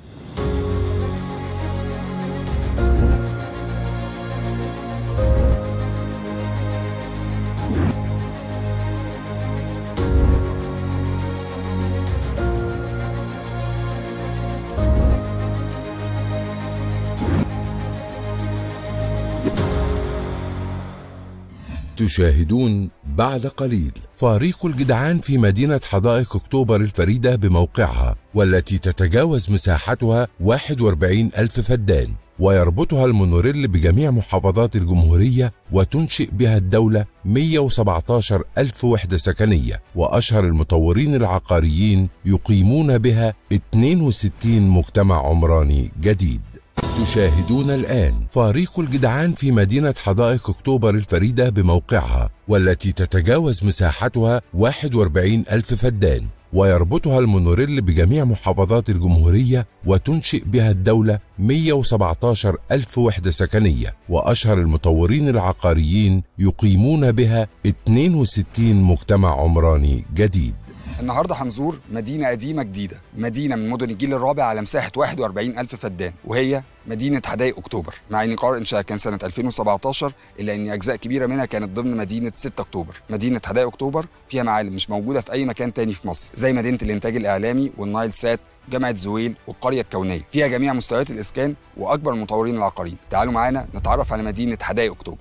تشاهدون بعد قليل فريق الجدعان في مدينة حدائق أكتوبر الفريدة بموقعها والتي تتجاوز مساحتها 41 ألف فدان ويربطها المونوريل بجميع محافظات الجمهورية وتنشئ بها الدولة 117 ألف وحدة سكنية وأشهر المطورين العقاريين يقيمون بها 62 مجتمع عمراني جديد تشاهدون الآن فريق الجدعان في مدينة حدائق أكتوبر الفريدة بموقعها والتي تتجاوز مساحتها 41 ألف فدان ويربطها المونوريل بجميع محافظات الجمهورية وتنشئ بها الدولة 117 ألف وحدة سكنية وأشهر المطورين العقاريين يقيمون بها 62 مجتمع عمراني جديد النهارده هنزور مدينة قديمة جديدة، مدينة من مدن الجيل الرابع على مساحة 41 ألف فدان، وهي مدينة حدائق أكتوبر، مع إن قرار إنشائها كان سنة 2017 إلا إن أجزاء كبيرة منها كانت ضمن مدينة 6 أكتوبر، مدينة حدائق أكتوبر فيها معالم مش موجودة في أي مكان تاني في مصر، زي مدينة الإنتاج الإعلامي والنايل سات جامعة زويل والقرية الكونية، فيها جميع مستويات الإسكان وأكبر المطورين العقاريين، تعالوا معانا نتعرف على مدينة حدائق أكتوبر.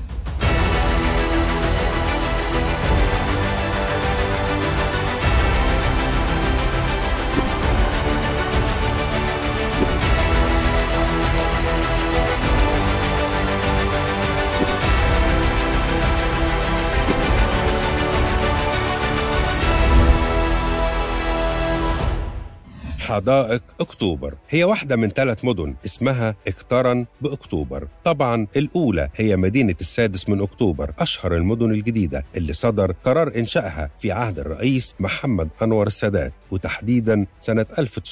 حدائق أكتوبر هي واحدة من ثلاث مدن اسمها اقترن بأكتوبر طبعا الأولى هي مدينة السادس من أكتوبر أشهر المدن الجديدة اللي صدر قرار إنشائها في عهد الرئيس محمد أنور السادات وتحديدا سنة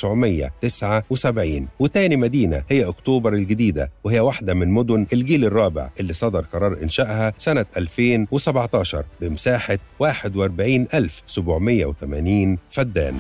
1979 وتاني مدينة هي أكتوبر الجديدة وهي واحدة من مدن الجيل الرابع اللي صدر قرار إنشائها سنة 2017 بمساحة 41780 فدان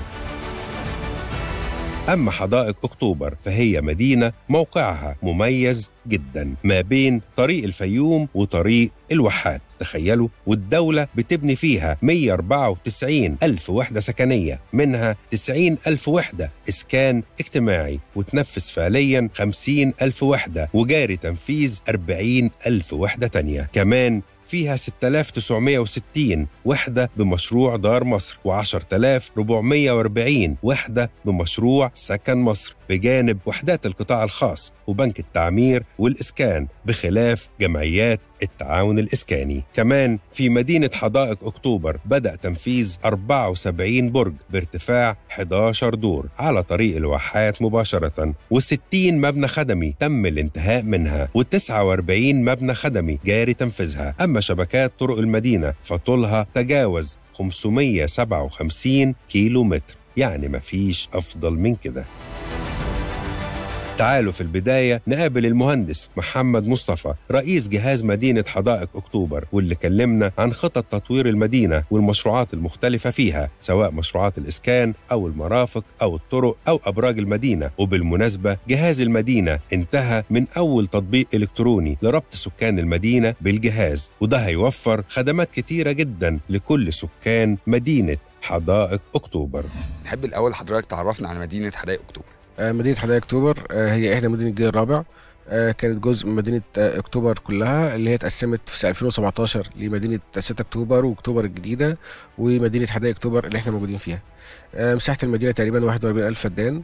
أما حدائق أكتوبر فهي مدينة موقعها مميز جدا ما بين طريق الفيوم وطريق الواحات تخيلوا والدولة بتبني فيها 194 ألف وحدة سكنية منها 90 ألف وحدة إسكان اجتماعي وتنفذ فعليا 50 ألف وحدة وجاري تنفيذ 40 ألف وحدة تانية كمان فيها 6960 وحدة بمشروع دار مصر و10440 وحدة بمشروع سكن مصر بجانب وحدات القطاع الخاص وبنك التعمير والإسكان بخلاف جمعيات التعاون الإسكاني كمان في مدينة حدائق أكتوبر بدأ تنفيذ 74 برج بارتفاع 11 دور على طريق الواحات مباشرة و60 مبنى خدمي تم الانتهاء منها و49 مبنى خدمي جاري تنفيذها أما شبكات طرق المدينة فطولها تجاوز 557 كيلو متر يعني مفيش أفضل من كده تعالوا في البداية نقابل المهندس محمد مصطفى رئيس جهاز مدينة حدائق أكتوبر واللي كلمنا عن خطط تطوير المدينة والمشروعات المختلفة فيها سواء مشروعات الإسكان أو المرافق أو الطرق أو أبراج المدينة وبالمناسبة جهاز المدينة انتهى من أول تطبيق إلكتروني لربط سكان المدينة بالجهاز وده هيوفر خدمات كتيرة جدا لكل سكان مدينة حدائق أكتوبر نحب الأول حضرتك تعرفنا على مدينة حدائق أكتوبر. آه، مدينة حدائق أكتوبر آه، هي إحدى مدن الجيل الرابع آه، كانت جزء من مدينة آه، أكتوبر كلها اللي هي اتقسمت في 2017 لمدينة 6 أكتوبر وأكتوبر الجديدة ومدينة حدائق أكتوبر اللي إحنا موجودين فيها. آه، مساحة المدينة تقريبا 41 ألف فدان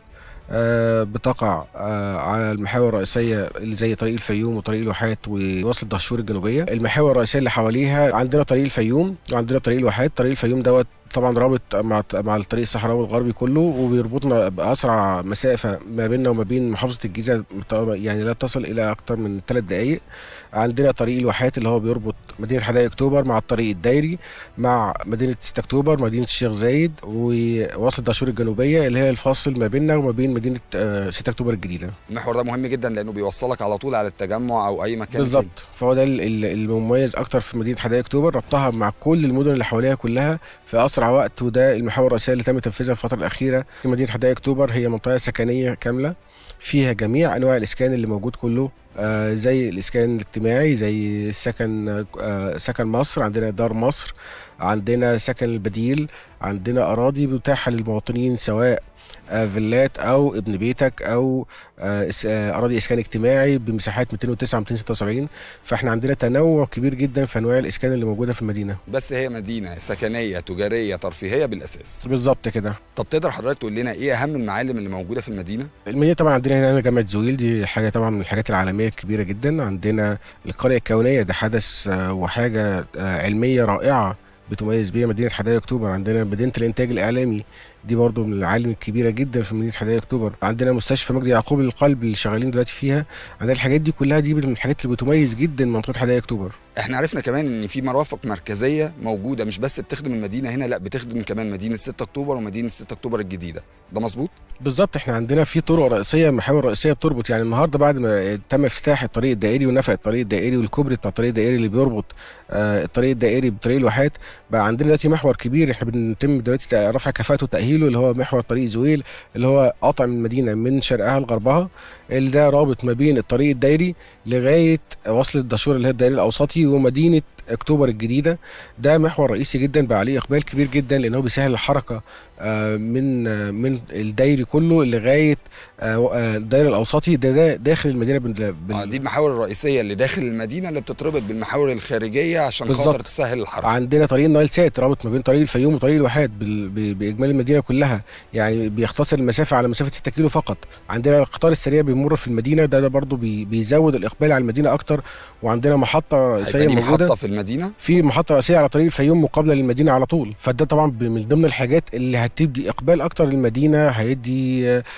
آه، بتقع آه، على المحاور الرئيسيه اللي زي طريق الفيوم وطريق الواحات ووصل الدهشور الجنوبيه المحاور الرئيسيه اللي حواليها عندنا طريق الفيوم وعندنا طريق الواحات طريق الفيوم دوت طبعا رابط مع مع الطريق الصحراوي الغربي كله وبيربطنا باسرع مسافه ما بيننا وما بين محافظه الجيزه يعني لا تصل الى اكثر من ثلاث دقائق عندنا طريق الواحات اللي هو بيربط مدينه حدائق اكتوبر مع الطريق الدايري مع مدينه 6 اكتوبر مدينه الشيخ زايد ووصل دهشور الجنوبيه اللي هي الفاصل ما بيننا وما بين مدينه آه، 6 اكتوبر الجديده المحور ده مهم جدا لانه بيوصلك على طول على التجمع او اي مكان بالظبط تاني. فهو ده ال- ال- المميز اكتر في مدينه حدائق اكتوبر ربطها مع كل المدن اللي حواليها كلها في اسرع وقت وده المحور الرئيسيه اللي تم تنفيذها في الفتره الاخيره في مدينه حدائق اكتوبر هي منطقه سكنيه كامله فيها جميع انواع الاسكان اللي موجود كله آه زي الاسكان الاجتماعي زي سكن آه سكن مصر عندنا دار مصر عندنا سكن البديل عندنا اراضي متاحه للمواطنين سواء آه، فيلات او ابن بيتك او آه، اس- آه، اراضي اسكان اجتماعي بمساحات 209 276 فاحنا عندنا تنوع كبير جدا في انواع الاسكان اللي موجوده في المدينه بس هي مدينه سكنيه تجاريه ترفيهيه بالاساس بالظبط كده طب تقدر حضرتك تقول لنا ايه اهم المعالم اللي موجوده في المدينه المدينه طبعا عندنا هنا جامعه زويل دي حاجه طبعا من الحاجات العالميه الكبيره جدا عندنا القريه الكونيه ده حدث آه، وحاجه آه، علميه رائعه بتميز بيها مدينه حدائق اكتوبر عندنا مدينه الانتاج الاعلامي دي برضو من العالم الكبيره جدا في مدينه حدائق اكتوبر عندنا مستشفى مجدي يعقوب للقلب اللي شغالين دلوقتي فيها عندنا الحاجات دي كلها دي من الحاجات اللي بتميز جدا منطقه حدائق اكتوبر احنا عرفنا كمان ان في مرافق مركزيه موجوده مش بس بتخدم المدينه هنا لا بتخدم كمان مدينه 6 اكتوبر ومدينه 6 اكتوبر الجديده ده مظبوط بالظبط احنا عندنا في طرق رئيسيه محاور رئيسيه بتربط يعني النهارده بعد ما تم افتتاح الطريق الدائري ونفق الطريق الدائري والكوبري بتاع الطريق الدائري اللي بيربط آه الطريق الدائري بطريق الواحات بقى عندنا دلوقتي محور كبير احنا بنتم دلوقتي تع- رفع كفاءته وتاهيله اللي هو محور طريق زويل اللي هو قاطع من المدينه من شرقها لغربها اللي ده رابط ما بين الطريق الدائري لغايه وصل الدشور اللي هي الدائري الاوسطي ومدينه اكتوبر الجديده ده محور رئيسي جدا بقى عليه اقبال كبير جدا لان هو بيسهل الحركه آه، من آه، من الدايري كله لغايه آه، آه، الدايري الاوسطي ده, ده داخل المدينه بال... بال... آه دي المحاور الرئيسيه اللي داخل المدينه اللي بتتربط بالمحاور الخارجيه عشان بالظبط. خاطر تسهل الحركه عندنا طريق النايل سات رابط ما بين طريق الفيوم وطريق الواحات بال... ب... باجمالي المدينه كلها يعني بيختصر المسافه على مسافه 6 كيلو فقط عندنا القطار السريع بيمر في المدينه ده ده برضه بي... بيزود الاقبال على المدينه اكتر وعندنا محطه رئيسيه هيبقى دي موجوده محطه في المدينه في محطه رئيسيه على طريق الفيوم مقابله للمدينه على طول فده طبعا ب- من ضمن الحاجات اللي هتدي اقبال اكتر للمدينه هيدي آه،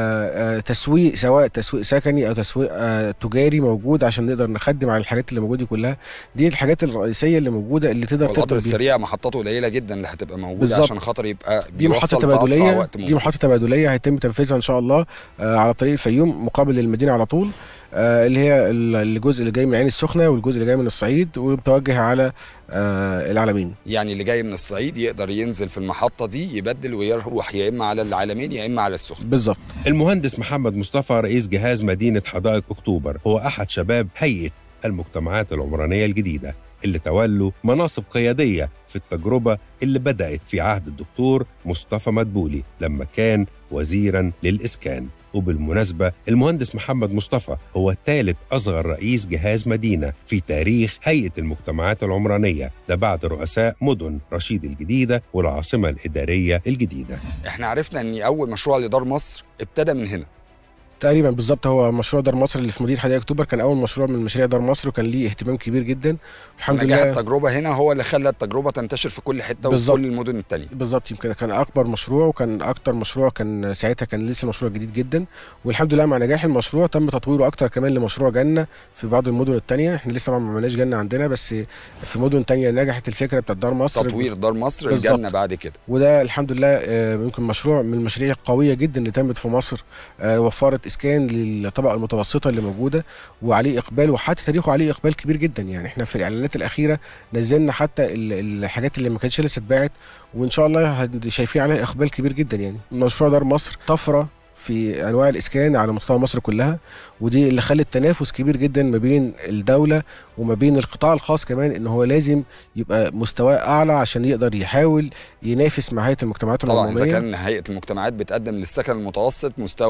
آه، تسويق سواء تسويق سكني او تسويق آه، تجاري موجود عشان نقدر نخدم على الحاجات اللي موجوده دي كلها دي الحاجات الرئيسيه اللي موجوده اللي تقدر والقطر تقدر بيها. السريع محطته قليله جدا اللي هتبقى موجوده بالظبط. عشان خاطر يبقى دي محطه بيوصل في اسرع تبادليه وقت دي ممكن محطه تبادليه هيتم تنفيذها ان شاء الله آه، على طريق الفيوم مقابل للمدينه على طول آه، اللي هي ال- الجزء اللي جاي من العين السخنه والجزء اللي جاي من الصعيد ومتوجه على آه، العلمين يعني اللي جاي من الصعيد يقدر ينزل في المحطه دي يبدل ويروح يا اما على العالمين يا اما على السخن بالظبط المهندس محمد مصطفى رئيس جهاز مدينة حدائق أكتوبر هو أحد شباب هيئة المجتمعات العمرانية الجديدة اللي تولوا مناصب قيادية في التجربة اللي بدأت في عهد الدكتور مصطفى مدبولي لما كان وزيرا للإسكان وبالمناسبة المهندس محمد مصطفى هو ثالث أصغر رئيس جهاز مدينة في تاريخ هيئة المجتمعات العمرانية ده بعد رؤساء مدن رشيد الجديدة والعاصمة الإدارية الجديدة احنا عرفنا ان اول مشروع لدار مصر ابتدى من هنا تقريبا بالظبط هو مشروع دار مصر اللي في مدينه حدائق اكتوبر كان اول مشروع من مشاريع دار مصر وكان ليه اهتمام كبير جدا الحمد نجاح لله التجربه هنا هو اللي خلى التجربه تنتشر في كل حته وفي بالظبط. كل المدن التانية بالظبط يمكن كان اكبر مشروع وكان اكتر مشروع كان ساعتها كان لسه مشروع جديد جدا والحمد لله مع نجاح المشروع تم تطويره اكتر كمان لمشروع جنه في بعض المدن التانية احنا لسه طبعا ما عملناش جنه عندنا بس في مدن تانية نجحت الفكره بتاعت دار مصر تطوير دار مصر بالظبط. الجنه بعد كده وده الحمد لله آه، يمكن مشروع من المشاريع القويه جدا اللي تمت في مصر آه، وفرت اسكان للطبقه المتوسطه اللي موجوده وعليه اقبال وحتى تاريخه عليه اقبال كبير جدا يعني احنا في الاعلانات الاخيره نزلنا حتى ال- الحاجات اللي ما كانتش لسه اتباعت وان شاء الله هن- شايفين عليها اقبال كبير جدا يعني مشروع دار مصر طفره في انواع الاسكان على مستوى مصر كلها ودي اللي خلت تنافس كبير جدا ما بين الدوله وما بين القطاع الخاص كمان ان هو لازم يبقى مستواه اعلى عشان يقدر يحاول ينافس مع هيئه المجتمعات طبعا اذا العموميه كان هيئه المجتمعات بتقدم للسكن المتوسط مستوى ده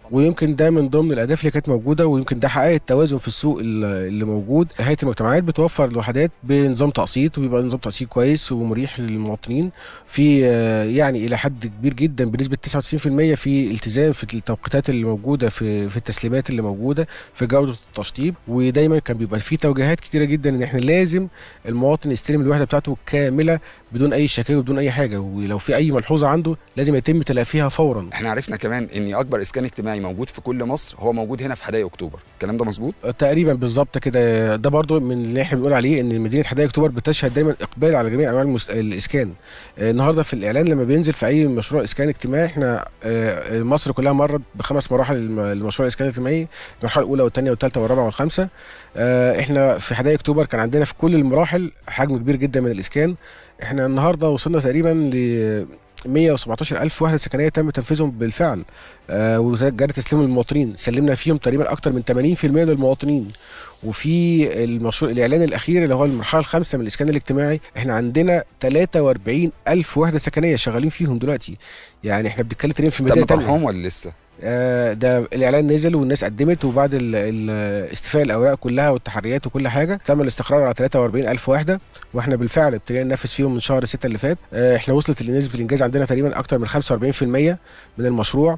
ويمكن ده من ضمن الاهداف اللي كانت موجوده ويمكن ده حقق التوازن في السوق ال- اللي موجود هيئه المجتمعات بتوفر الوحدات بنظام تقسيط وبيبقى نظام تقسيط كويس ومريح للمواطنين في آه، يعني الى حد كبير جدا بنسبه 99% في التزام في التوقيتات اللي موجوده في في التسليمات اللي موجوده في جوده التشطيب ودايما كان بيبقى في توجيهات كتيره جدا ان احنا لازم المواطن يستلم الوحده بتاعته كامله بدون اي شكاوي وبدون اي حاجه ولو في اي ملحوظه عنده لازم يتم تلافيها فورا احنا عرفنا كمان ان اكبر اسكان اجتماعي موجود في كل مصر هو موجود هنا في حدائق اكتوبر الكلام ده مظبوط تقريبا بالظبط كده ده برضو من اللي احنا بنقول عليه ان مدينه حدائق اكتوبر بتشهد دايما اقبال على جميع انواع المس... الاسكان آه، النهارده في الاعلان لما بينزل في اي مشروع اسكان اجتماعي احنا آه، مصر كلها مرت بخمس مراحل الم- لمشروع الاسكان الاجتماعي المرحله الاولى والثانيه والثالثه والرابعه والخامسه آه، احنا في حدائق اكتوبر كان عندنا في كل المراحل حجم كبير جدا من الاسكان احنا النهارده وصلنا تقريبا ل 117 ألف وحدة سكنية تم تنفيذهم بالفعل آه وجاري تسليمهم للمواطنين سلمنا فيهم تقريبا أكتر من 80% للمواطنين وفي المشروع الإعلان الأخير اللي هو المرحلة الخامسة من الإسكان الاجتماعي إحنا عندنا 43 ألف وحدة سكنية شغالين فيهم دلوقتي يعني إحنا بنتكلم تقريبا في تم مدينة تانية طرحهم ولا لسه آه، ده الاعلان نزل والناس قدمت وبعد ال- ال- استيفاء الاوراق كلها والتحريات وكل حاجه تم الاستقرار على 43 الف وحده واحنا بالفعل ابتدينا ننفذ فيهم من شهر 6 اللي فات آه، احنا وصلت لنسبه الانجاز عندنا تقريبا اكتر من 45% من المشروع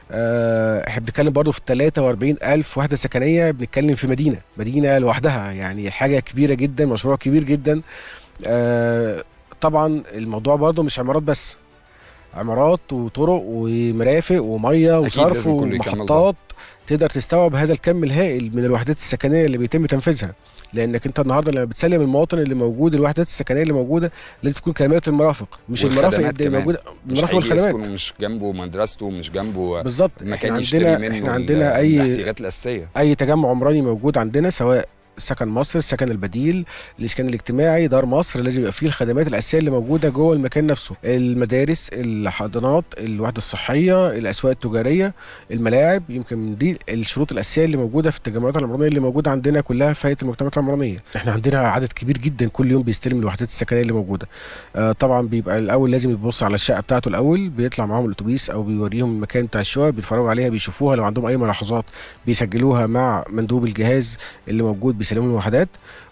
آه، احنا بنتكلم برضو في 43 الف وحده سكنيه بنتكلم في مدينه مدينه لوحدها يعني حاجه كبيره جدا مشروع كبير جدا آه، طبعا الموضوع برضو مش عمارات بس عمارات وطرق ومرافق وميه أكيد وصرف لازم كله يكمل ومحطات تقدر تستوعب هذا الكم الهائل من الوحدات السكنيه اللي بيتم تنفيذها لانك انت النهارده لما بتسلم المواطن اللي موجود الوحدات السكنيه اللي موجوده لازم تكون كامله المرافق مش المرافق والخدمات اللي كمان. موجوده مش المرافق هيجي والخدمات يسكن ومش جنبه مدرسته ومش جنبه بالظبط مكان احنا يشتري عندنا منه احنا ال- عندنا اي الاحتياجات الاساسيه اي تجمع عمراني موجود عندنا سواء سكن مصر السكن البديل الاسكان الاجتماعي دار مصر لازم يبقى فيه الخدمات الاساسيه اللي موجوده جوه المكان نفسه المدارس الحضانات الوحده الصحيه الاسواق التجاريه الملاعب يمكن من دي الشروط الاساسيه اللي موجوده في التجمعات العمرانيه اللي موجوده عندنا كلها في هيئه المجتمعات العمرانيه احنا عندنا عدد كبير جدا كل يوم بيستلم الوحدات السكنيه اللي موجوده آه طبعا بيبقى الاول لازم يبص على الشقه بتاعته الاول بيطلع معاهم الاتوبيس او بيوريهم المكان بتاع الشقه بيتفرجوا عليها بيشوفوها لو عندهم اي ملاحظات بيسجلوها مع مندوب الجهاز اللي موجود بيسلموا الوحدات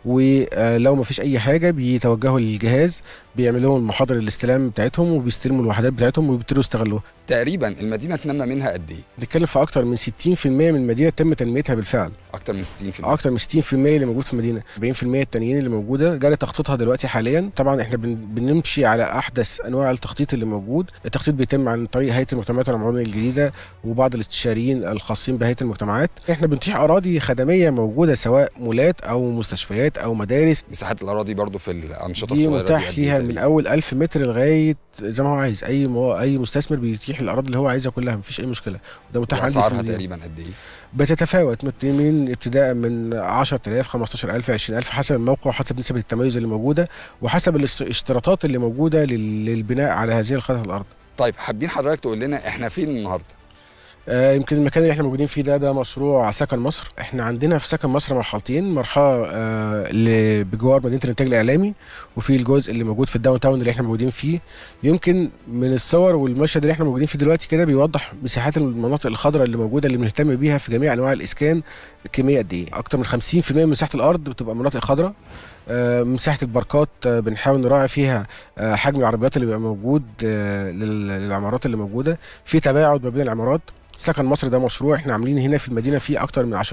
ولو ما فيش اي حاجه بيتوجهوا للجهاز بيعملوا لهم محاضر الاستلام بتاعتهم وبيستلموا الوحدات بتاعتهم وبيبتدوا يستغلوها تقريبا المدينه اتنمى منها قد ايه بنتكلم في اكتر من 60% من المدينه تم تنميتها بالفعل اكتر من 60% اكتر من 60% اللي موجود في المدينه 40% التانيين اللي موجوده جاري تخطيطها دلوقتي حاليا طبعا احنا بن- بنمشي على احدث انواع التخطيط اللي موجود التخطيط بيتم عن طريق هيئه المجتمعات العمرانيه الجديده وبعض الاستشاريين الخاصين بهيئه المجتمعات احنا بنتيح اراضي خدميه موجوده سواء مولات او مستشفيات او مدارس مساحات الاراضي برضو في الانشطه دي الصغيره متاح قد إيه فيها من تقريباً؟ اول 1000 متر لغايه زي ما هو عايز اي مو... اي مستثمر بيتيح الاراضي اللي هو عايزها كلها مفيش اي مشكله وده متاح عندي في واسعارها المدينة. تقريبا قد ايه بتتفاوت مت- من ابتداء من 10000 15000 20000 حسب الموقع وحسب نسب التميز اللي موجوده وحسب الاس- الاشتراطات اللي موجوده لل- للبناء على هذه القطعه الارض طيب حابين حضرتك تقول لنا احنا فين النهارده آه، يمكن المكان اللي احنا موجودين فيه ده ده مشروع سكن مصر احنا عندنا في سكن مصر مرحلتين مرحله آه اللي بجوار مدينه الانتاج الاعلامي وفي الجزء اللي موجود في الداون تاون اللي احنا موجودين فيه يمكن من الصور والمشهد اللي احنا موجودين فيه دلوقتي كده بيوضح مساحات المناطق الخضراء اللي موجوده اللي بنهتم بيها في جميع انواع الاسكان كميه قد ايه اكتر من 50% من مساحه الارض بتبقى مناطق خضراء آه، مساحه الباركات آه، بنحاول نراعي فيها آه، حجم العربيات اللي بيبقى موجود آه، لل- للعمارات اللي موجوده في تباعد ما بين العمارات سكن مصر ده مشروع احنا عاملين هنا في المدينه فيه اكتر من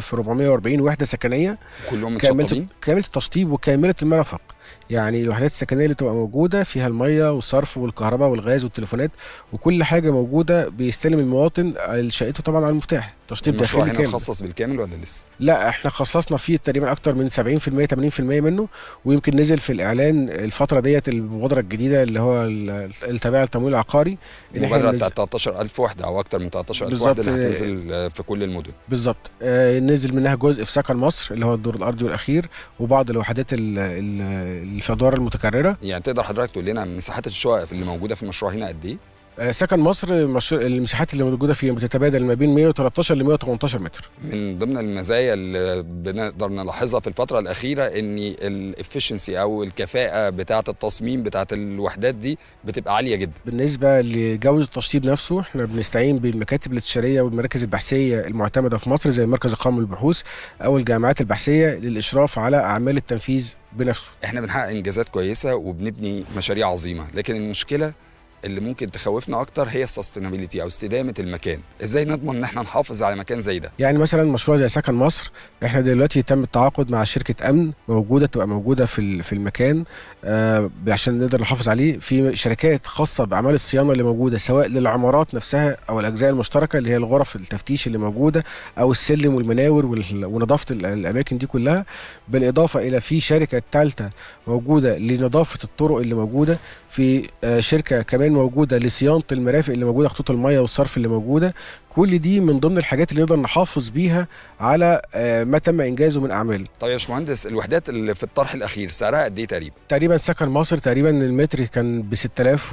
10440 وحده سكنيه كلهم كامله متشطبين كامله التشطيب وكامله المرافق يعني الوحدات السكنيه اللي تبقى موجوده فيها الميه والصرف والكهرباء والغاز والتليفونات وكل حاجه موجوده بيستلم المواطن شقته طبعا على المفتاح تشطيب المشروع داخلي هنا كامل مخصص بالكامل ولا لسه لا احنا خصصنا فيه تقريبا اكتر من 70% 80% منه ويمكن نزل في الاعلان الفتره ديت المبادره الجديده اللي هو ال- التابعه للتمويل العقاري إن إحنا المبادره ننزل- بتاعت 13000 وحده او اكتر من 13000 بالظبط. وحده اللي هتنزل آه، في كل المدن بالظبط آه نزل منها جزء في سكن مصر اللي هو الدور الارضي والاخير وبعض الوحدات ال- ال- اللي في الادوار المتكرره يعني تقدر حضرتك تقول لنا مساحات الشقق اللي موجوده في المشروع هنا قد ايه آه، سكن مصر مش... المساحات اللي موجوده فيها بتتبادل ما بين 113 ل 118 متر من ضمن المزايا اللي بنقدر نلاحظها في الفترة الأخيرة إن الافشنسي أو الكفاءة بتاعة التصميم بتاعة الوحدات دي بتبقى عالية جدا بالنسبه لجوده التشطيب نفسه احنا بنستعين بالمكاتب الاستشاريه والمراكز البحثيه المعتمده في مصر زي مركز القومي للبحوث او الجامعات البحثيه للاشراف على اعمال التنفيذ بنفسه إحنا بنحقق إنجازات كويسة وبنبني مشاريع عظيمة لكن المشكلة اللي ممكن تخوفنا اكتر هي السستينابيلتي او استدامه المكان ازاي نضمن ان احنا نحافظ على مكان زي ده يعني مثلا مشروع زي سكن مصر احنا دلوقتي تم التعاقد مع شركه امن موجوده تبقى موجوده في ال- في المكان آه عشان نقدر نحافظ عليه في شركات خاصه باعمال الصيانه اللي موجوده سواء للعمارات نفسها او الاجزاء المشتركه اللي هي الغرف التفتيش اللي موجوده او السلم والمناور وال- ونظافه ال- الاماكن دي كلها بالاضافه الى في شركه ثالثه موجوده لنظافه الطرق اللي موجوده في آه، شركه كمان موجوده لصيانه المرافق اللي موجوده خطوط الميه والصرف اللي موجوده كل دي من ضمن الحاجات اللي نقدر نحافظ بيها على آه، ما تم انجازه من اعمال طيب يا باشمهندس الوحدات اللي في الطرح الاخير سعرها قد ايه تقريبا تقريبا سكن مصر تقريبا المتر كان ب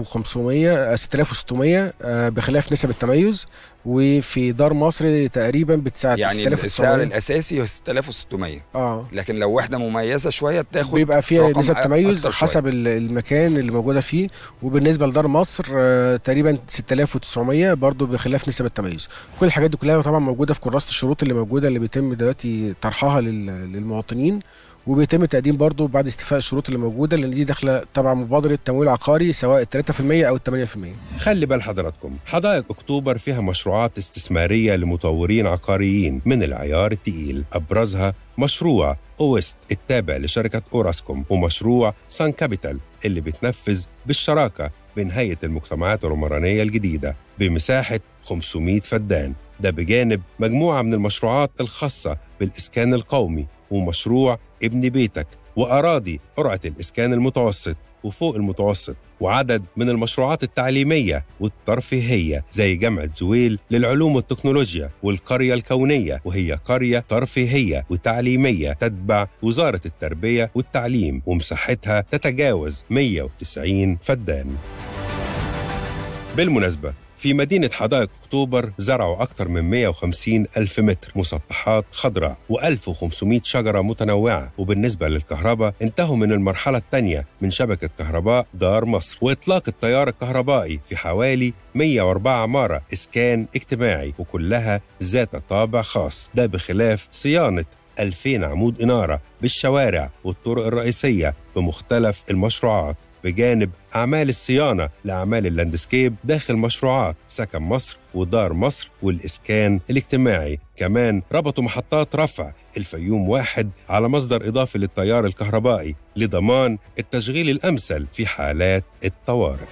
6500 آه، 6600 آه، بخلاف نسب التميز وفي دار مصر تقريبا بتساعد يعني السعر الاساسي هو 6600 اه لكن لو وحده مميزه شويه بتاخد بيبقى فيها رقم نسب أ- تميز أكتر شوية. حسب ال- المكان اللي موجوده فيه وبالنسبه لدار مصر آه، تقريبا 6900 برضو بخلاف نسب التميز كل الحاجات دي كلها طبعا موجوده في كراسه الشروط اللي موجوده اللي بيتم دلوقتي طرحها لل- للمواطنين وبيتم تقديم برضو بعد استيفاء الشروط اللي موجوده لان دي داخله تبع مبادره تمويل عقاري سواء 3% او 8% خلي بال حضراتكم حدائق أكتوبر فيها مشروعات استثمارية لمطورين عقاريين من العيار التقيل أبرزها مشروع أويست التابع لشركة أوراسكوم ومشروع سان كابيتال اللي بتنفذ بالشراكة بين هيئة المجتمعات العمرانية الجديدة بمساحة 500 فدان ده بجانب مجموعة من المشروعات الخاصة بالإسكان القومي ومشروع ابن بيتك وأراضي قرعة الإسكان المتوسط وفوق المتوسط وعدد من المشروعات التعليمية والترفيهية زي جامعة زويل للعلوم والتكنولوجيا والقرية الكونية وهي قرية ترفيهية وتعليمية تتبع وزارة التربية والتعليم ومساحتها تتجاوز 190 فدان بالمناسبة في مدينة حدائق أكتوبر زرعوا أكثر من 150 ألف متر مسطحات خضراء و1500 شجرة متنوعة وبالنسبة للكهرباء انتهوا من المرحلة الثانية من شبكة كهرباء دار مصر وإطلاق التيار الكهربائي في حوالي 104 عمارة إسكان اجتماعي وكلها ذات طابع خاص ده بخلاف صيانة 2000 عمود إنارة بالشوارع والطرق الرئيسية بمختلف المشروعات بجانب أعمال الصيانة لأعمال اللاندسكيب داخل مشروعات سكن مصر ودار مصر والإسكان الاجتماعي كمان ربطوا محطات رفع الفيوم واحد على مصدر إضافي للتيار الكهربائي لضمان التشغيل الأمثل في حالات الطوارئ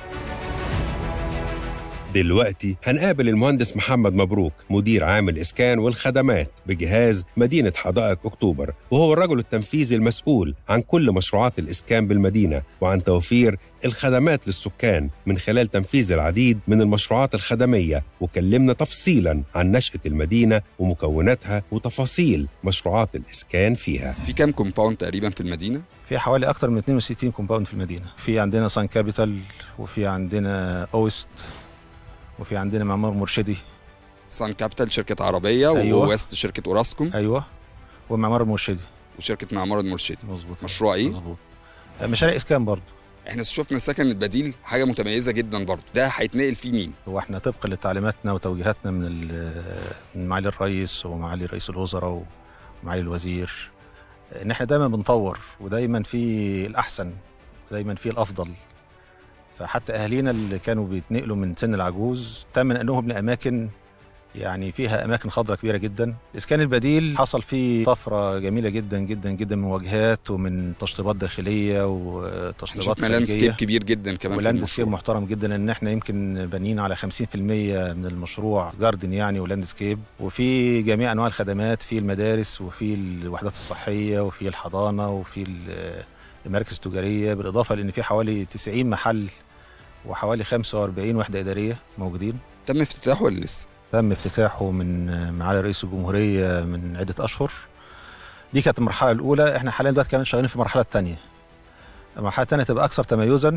دلوقتي هنقابل المهندس محمد مبروك مدير عام الإسكان والخدمات بجهاز مدينة حدائق أكتوبر وهو الرجل التنفيذي المسؤول عن كل مشروعات الإسكان بالمدينة وعن توفير الخدمات للسكان من خلال تنفيذ العديد من المشروعات الخدمية وكلمنا تفصيلا عن نشأة المدينة ومكوناتها وتفاصيل مشروعات الإسكان فيها في كام كومباوند تقريبا في المدينه في حوالي اكتر من 62 كومباوند في المدينه في عندنا سان كابيتال وفي عندنا اوست وفي عندنا معمار مرشدي سان كابيتال شركه عربيه أيوة. وويست شركه اوراسكوم ايوه ومعمار مرشدي وشركه معمار المرشدي مظبوط مشروع ايه مظبوط مشاريع اسكان برضه احنا شفنا السكن البديل حاجه متميزه جدا برضه ده هيتنقل فيه مين هو احنا طبقا لتعليماتنا وتوجيهاتنا من ال- من معالي الرئيس ومعالي رئيس الوزراء ومعالي الوزير ان احنا دايما بنطور ودايما في الاحسن دايما في الافضل فحتى اهالينا اللي كانوا بيتنقلوا من سن العجوز تم نقلهم لاماكن يعني فيها اماكن خضراء كبيره جدا الاسكان البديل حصل فيه طفره جميله جدا جدا جدا من واجهات ومن تشطيبات داخليه وتشطيبات شفنا لاندسكيب خارجيه كبير جدا كمان في ولاند سكيب المشروع محترم جدا ان احنا يمكن بانيين على 50% من المشروع جاردن يعني ولاند سكيب وفي جميع انواع الخدمات في المدارس وفي الوحدات الصحيه وفي الحضانه وفي ال- المراكز التجاريه بالاضافه لان في حوالي 90 محل وحوالي 45 وحده اداريه موجودين تم افتتاحه ولا لسه تم افتتاحه من معالي رئيس الجمهوريه من عده اشهر دي كانت المرحله الاولى احنا حاليا دلوقتي كمان شغالين في المرحله الثانيه المرحله الثانيه تبقى اكثر تميزا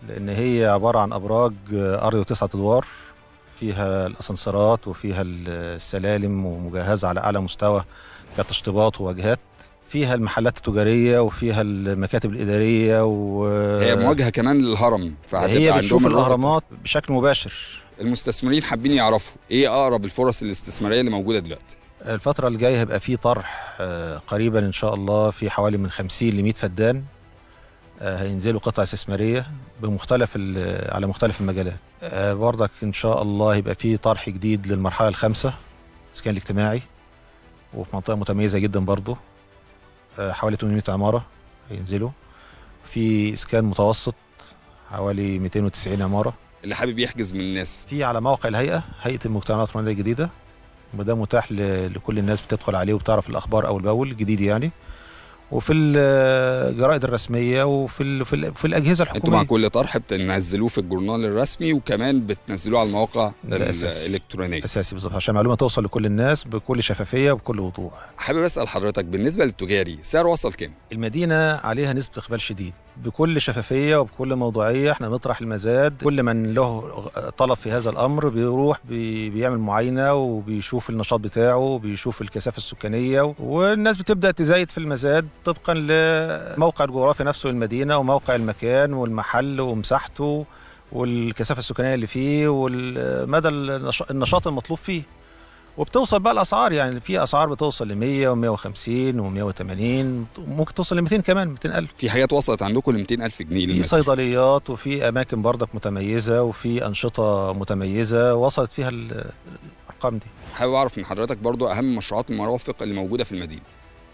لان هي عباره عن ابراج ارضي وتسعة ادوار فيها الاسانسيرات وفيها السلالم ومجهزه على اعلى مستوى كتشطيبات وواجهات فيها المحلات التجاريه وفيها المكاتب الاداريه و هي مواجهه كمان للهرم فهتبقى هي عندهم بتشوف الرؤية. الاهرامات بشكل مباشر المستثمرين حابين يعرفوا ايه اقرب الفرص الاستثماريه اللي موجوده دلوقتي الفترة الجاية هيبقى في طرح آه، قريبا إن شاء الله في حوالي من 50 ل 100 فدان آه، هينزلوا قطع استثمارية بمختلف ال- على مختلف المجالات آه، برضك إن شاء الله هيبقى في طرح جديد للمرحلة الخامسة الإسكان الاجتماعي وفي منطقة متميزة جدا برضو آه، حوالي 800 عمارة هينزلوا في إسكان متوسط حوالي 290 عمارة اللي حابب يحجز من الناس في على موقع الهيئه هيئه المجتمعات الرماليه الجديده وده متاح ل- لكل الناس بتدخل عليه وبتعرف الاخبار اول باول جديد يعني وفي الجرائد الرسميه وفي ال في, ال في الاجهزه انتوا مع الحكوميه كل طرح بتنزلوه في الجورنال الرسمي وكمان بتنزلوه على المواقع ده أساسي. الالكترونيه اساسي بالظبط عشان المعلومه توصل لكل الناس بكل شفافيه وبكل وضوح حابب اسال حضرتك بالنسبه للتجاري سعره وصل كام المدينه عليها نسبه اقبال شديد بكل شفافيه وبكل موضوعيه احنا نطرح المزاد كل من له طلب في هذا الامر بيروح بي بيعمل معاينه وبيشوف النشاط بتاعه وبيشوف الكثافه السكانيه والناس بتبدا تزايد في المزاد طبقا لموقع الجغرافي نفسه للمدينه وموقع المكان والمحل ومساحته والكثافه السكانيه اللي فيه ومدى النش- النشاط المطلوب فيه وبتوصل بقى الاسعار يعني في اسعار بتوصل ل 100 و150 و180 ممكن توصل ل 200 كمان 200 الف في حاجات وصلت عندكم ل 200000 جنيه في للمتر. صيدليات وفي اماكن برضك متميزه وفي انشطه متميزه وصلت فيها ال- الارقام دي حابب اعرف من حضرتك برضو اهم مشروعات المرافق اللي موجوده في المدينه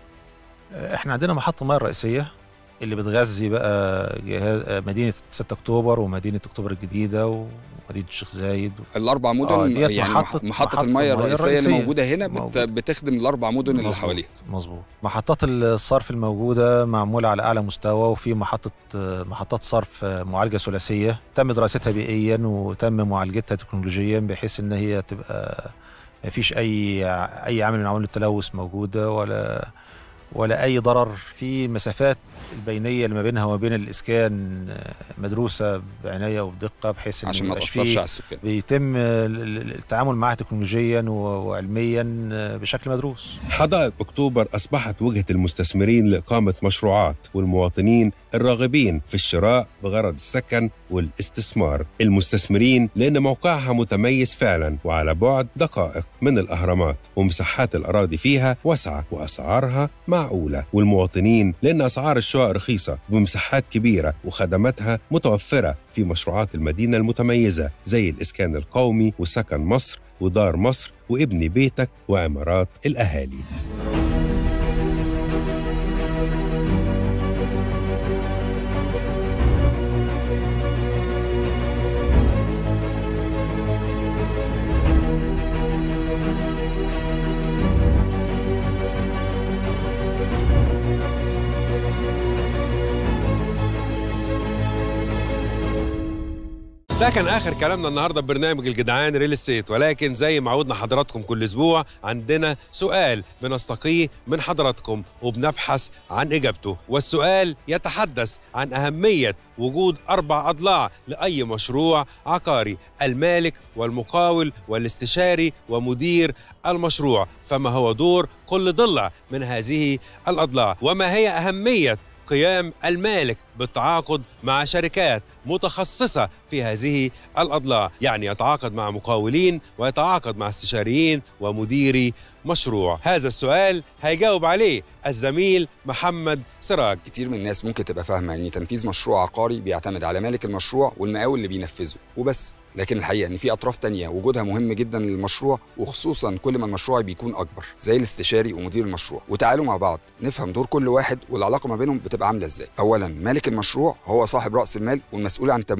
احنا عندنا محطه ميه رئيسيه اللي بتغذي بقى جهاز مدينه 6 اكتوبر ومدينه اكتوبر الجديده ومدينه الشيخ زايد الاربع مدن آه، ديت يعني محطة- محطة, محطة محطة الميه المياه الرئيسيه اللي الرئيسية. موجوده هنا بت... موجود. بتخدم الاربع مدن اللي مظبوط، حواليها مظبوط محطات الصرف الموجوده معموله على اعلى مستوى وفي محطه محطات صرف معالجه ثلاثيه تم دراستها بيئيا وتم معالجتها تكنولوجيا بحيث ان هي تبقى ما فيش اي اي عامل من عوامل التلوث موجوده ولا ولا اي ضرر في مسافات البينيه اللي ما بينها وما بين الاسكان مدروسه بعنايه وبدقه بحيث ان عشان ما يبقاش تاثرش فيه على السكان بيتم ال- ال- التعامل معها تكنولوجيا و- وعلميا بشكل مدروس حدائق أكتوبر أصبحت وجهة المستثمرين لإقامة مشروعات والمواطنين الراغبين في الشراء بغرض السكن والاستثمار المستثمرين لأن موقعها متميز فعلا وعلى بعد دقائق من الأهرامات ومساحات الأراضي فيها واسعة وأسعارها معقولة والمواطنين لأن أسعار الشقق رخيصة بمساحات كبيرة وخدماتها متوفرة في مشروعات المدينة المتميزة زي الإسكان القومي وسكن مصر ودار مصر وابن بيتك وعمارات الأهالي ده كان اخر كلامنا النهارده ببرنامج الجدعان ريل استيت ولكن زي ما عودنا حضراتكم كل اسبوع عندنا سؤال بنستقيه من حضراتكم وبنبحث عن اجابته والسؤال يتحدث عن اهميه وجود اربع اضلاع لاي مشروع عقاري المالك والمقاول والاستشاري ومدير المشروع فما هو دور كل ضلع من هذه الاضلاع وما هي اهميه قيام المالك بالتعاقد مع شركات متخصصة في هذه الأضلاع يعني يتعاقد مع مقاولين ويتعاقد مع استشاريين ومديري مشروع هذا السؤال هيجاوب عليه الزميل محمد سراج كتير من الناس ممكن تبقى فاهمه ان تنفيذ مشروع عقاري بيعتمد على مالك المشروع والمقاول اللي بينفذه وبس لكن الحقيقه ان في اطراف تانية وجودها مهم جدا للمشروع وخصوصا كل ما المشروع بيكون اكبر زي الاستشاري ومدير المشروع وتعالوا مع بعض نفهم دور كل واحد والعلاقه ما بينهم بتبقى عامله ازاي اولا مالك المشروع هو صاحب راس المال والمسؤول عن تمويله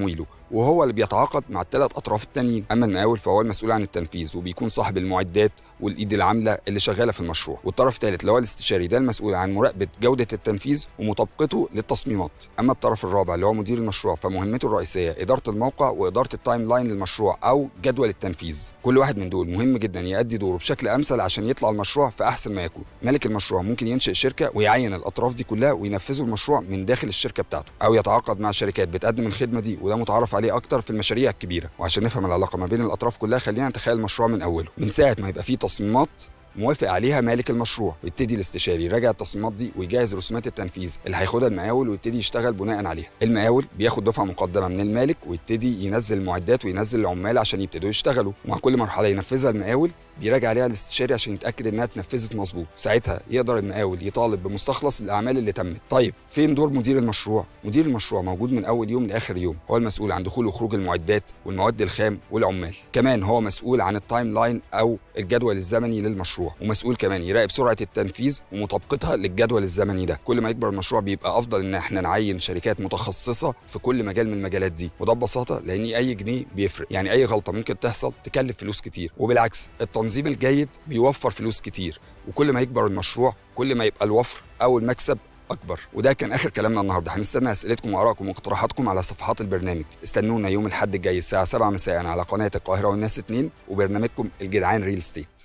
وهو اللي بيتعاقد مع الثلاث اطراف التانيين اما المقاول فهو المسؤول عن التنفيذ وبيكون صاحب المعدات والايد العامله اللي شغاله في المشروع والطرف الثالث اللي هو الاستشاري ده المسؤول عن مراقبه جوده التنفيذ ومطابقته للتصميمات اما الطرف الرابع اللي هو مدير المشروع فمهمته الرئيسيه اداره الموقع واداره التايم لاين للمشروع او جدول التنفيذ كل واحد من دول مهم جدا يؤدي دوره بشكل امثل عشان يطلع المشروع في احسن ما يكون مالك المشروع ممكن ينشئ شركه ويعين الاطراف دي كلها وينفذوا المشروع من داخل الشركه بتاعته او يتعاقد مع شركات بتقدم الخدمه دي وده متعارف عليه اكتر في المشاريع الكبيره وعشان نفهم العلاقه ما بين الاطراف كلها خلينا نتخيل المشروع من اوله من ساعه ما يبقى فيه تصميمات موافق عليها مالك المشروع ويبتدي الاستشاري يراجع التصميمات دي ويجهز رسومات التنفيذ اللي هياخدها المقاول ويبتدي يشتغل بناء عليها المقاول بياخد دفعه مقدمه من المالك ويبتدي ينزل المعدات وينزل العمال عشان يبتدوا يشتغلوا ومع كل مرحله ينفذها المقاول بيراجع عليها الاستشاري عشان يتاكد انها اتنفذت مظبوط ساعتها يقدر المقاول يطالب بمستخلص الاعمال اللي تمت طيب فين دور مدير المشروع مدير المشروع موجود من اول يوم لاخر يوم هو المسؤول عن دخول وخروج المعدات والمواد الخام والعمال كمان هو مسؤول عن التايم لاين او الجدول الزمني للمشروع ومسؤول كمان يراقب سرعه التنفيذ ومطابقتها للجدول الزمني ده كل ما يكبر المشروع بيبقى افضل ان احنا نعين شركات متخصصه في كل مجال من المجالات دي وده ببساطه لان اي جنيه بيفرق يعني اي غلطه ممكن تحصل تكلف فلوس كتير وبالعكس التنظيم الجيد بيوفر فلوس كتير وكل ما يكبر المشروع كل ما يبقى الوفر او المكسب اكبر وده كان اخر كلامنا النهارده هنستنى اسئلتكم وارائكم واقتراحاتكم على صفحات البرنامج استنونا يوم الاحد الجاي الساعه 7 مساء على قناه القاهره والناس 2 وبرنامجكم الجدعان ريل ستيت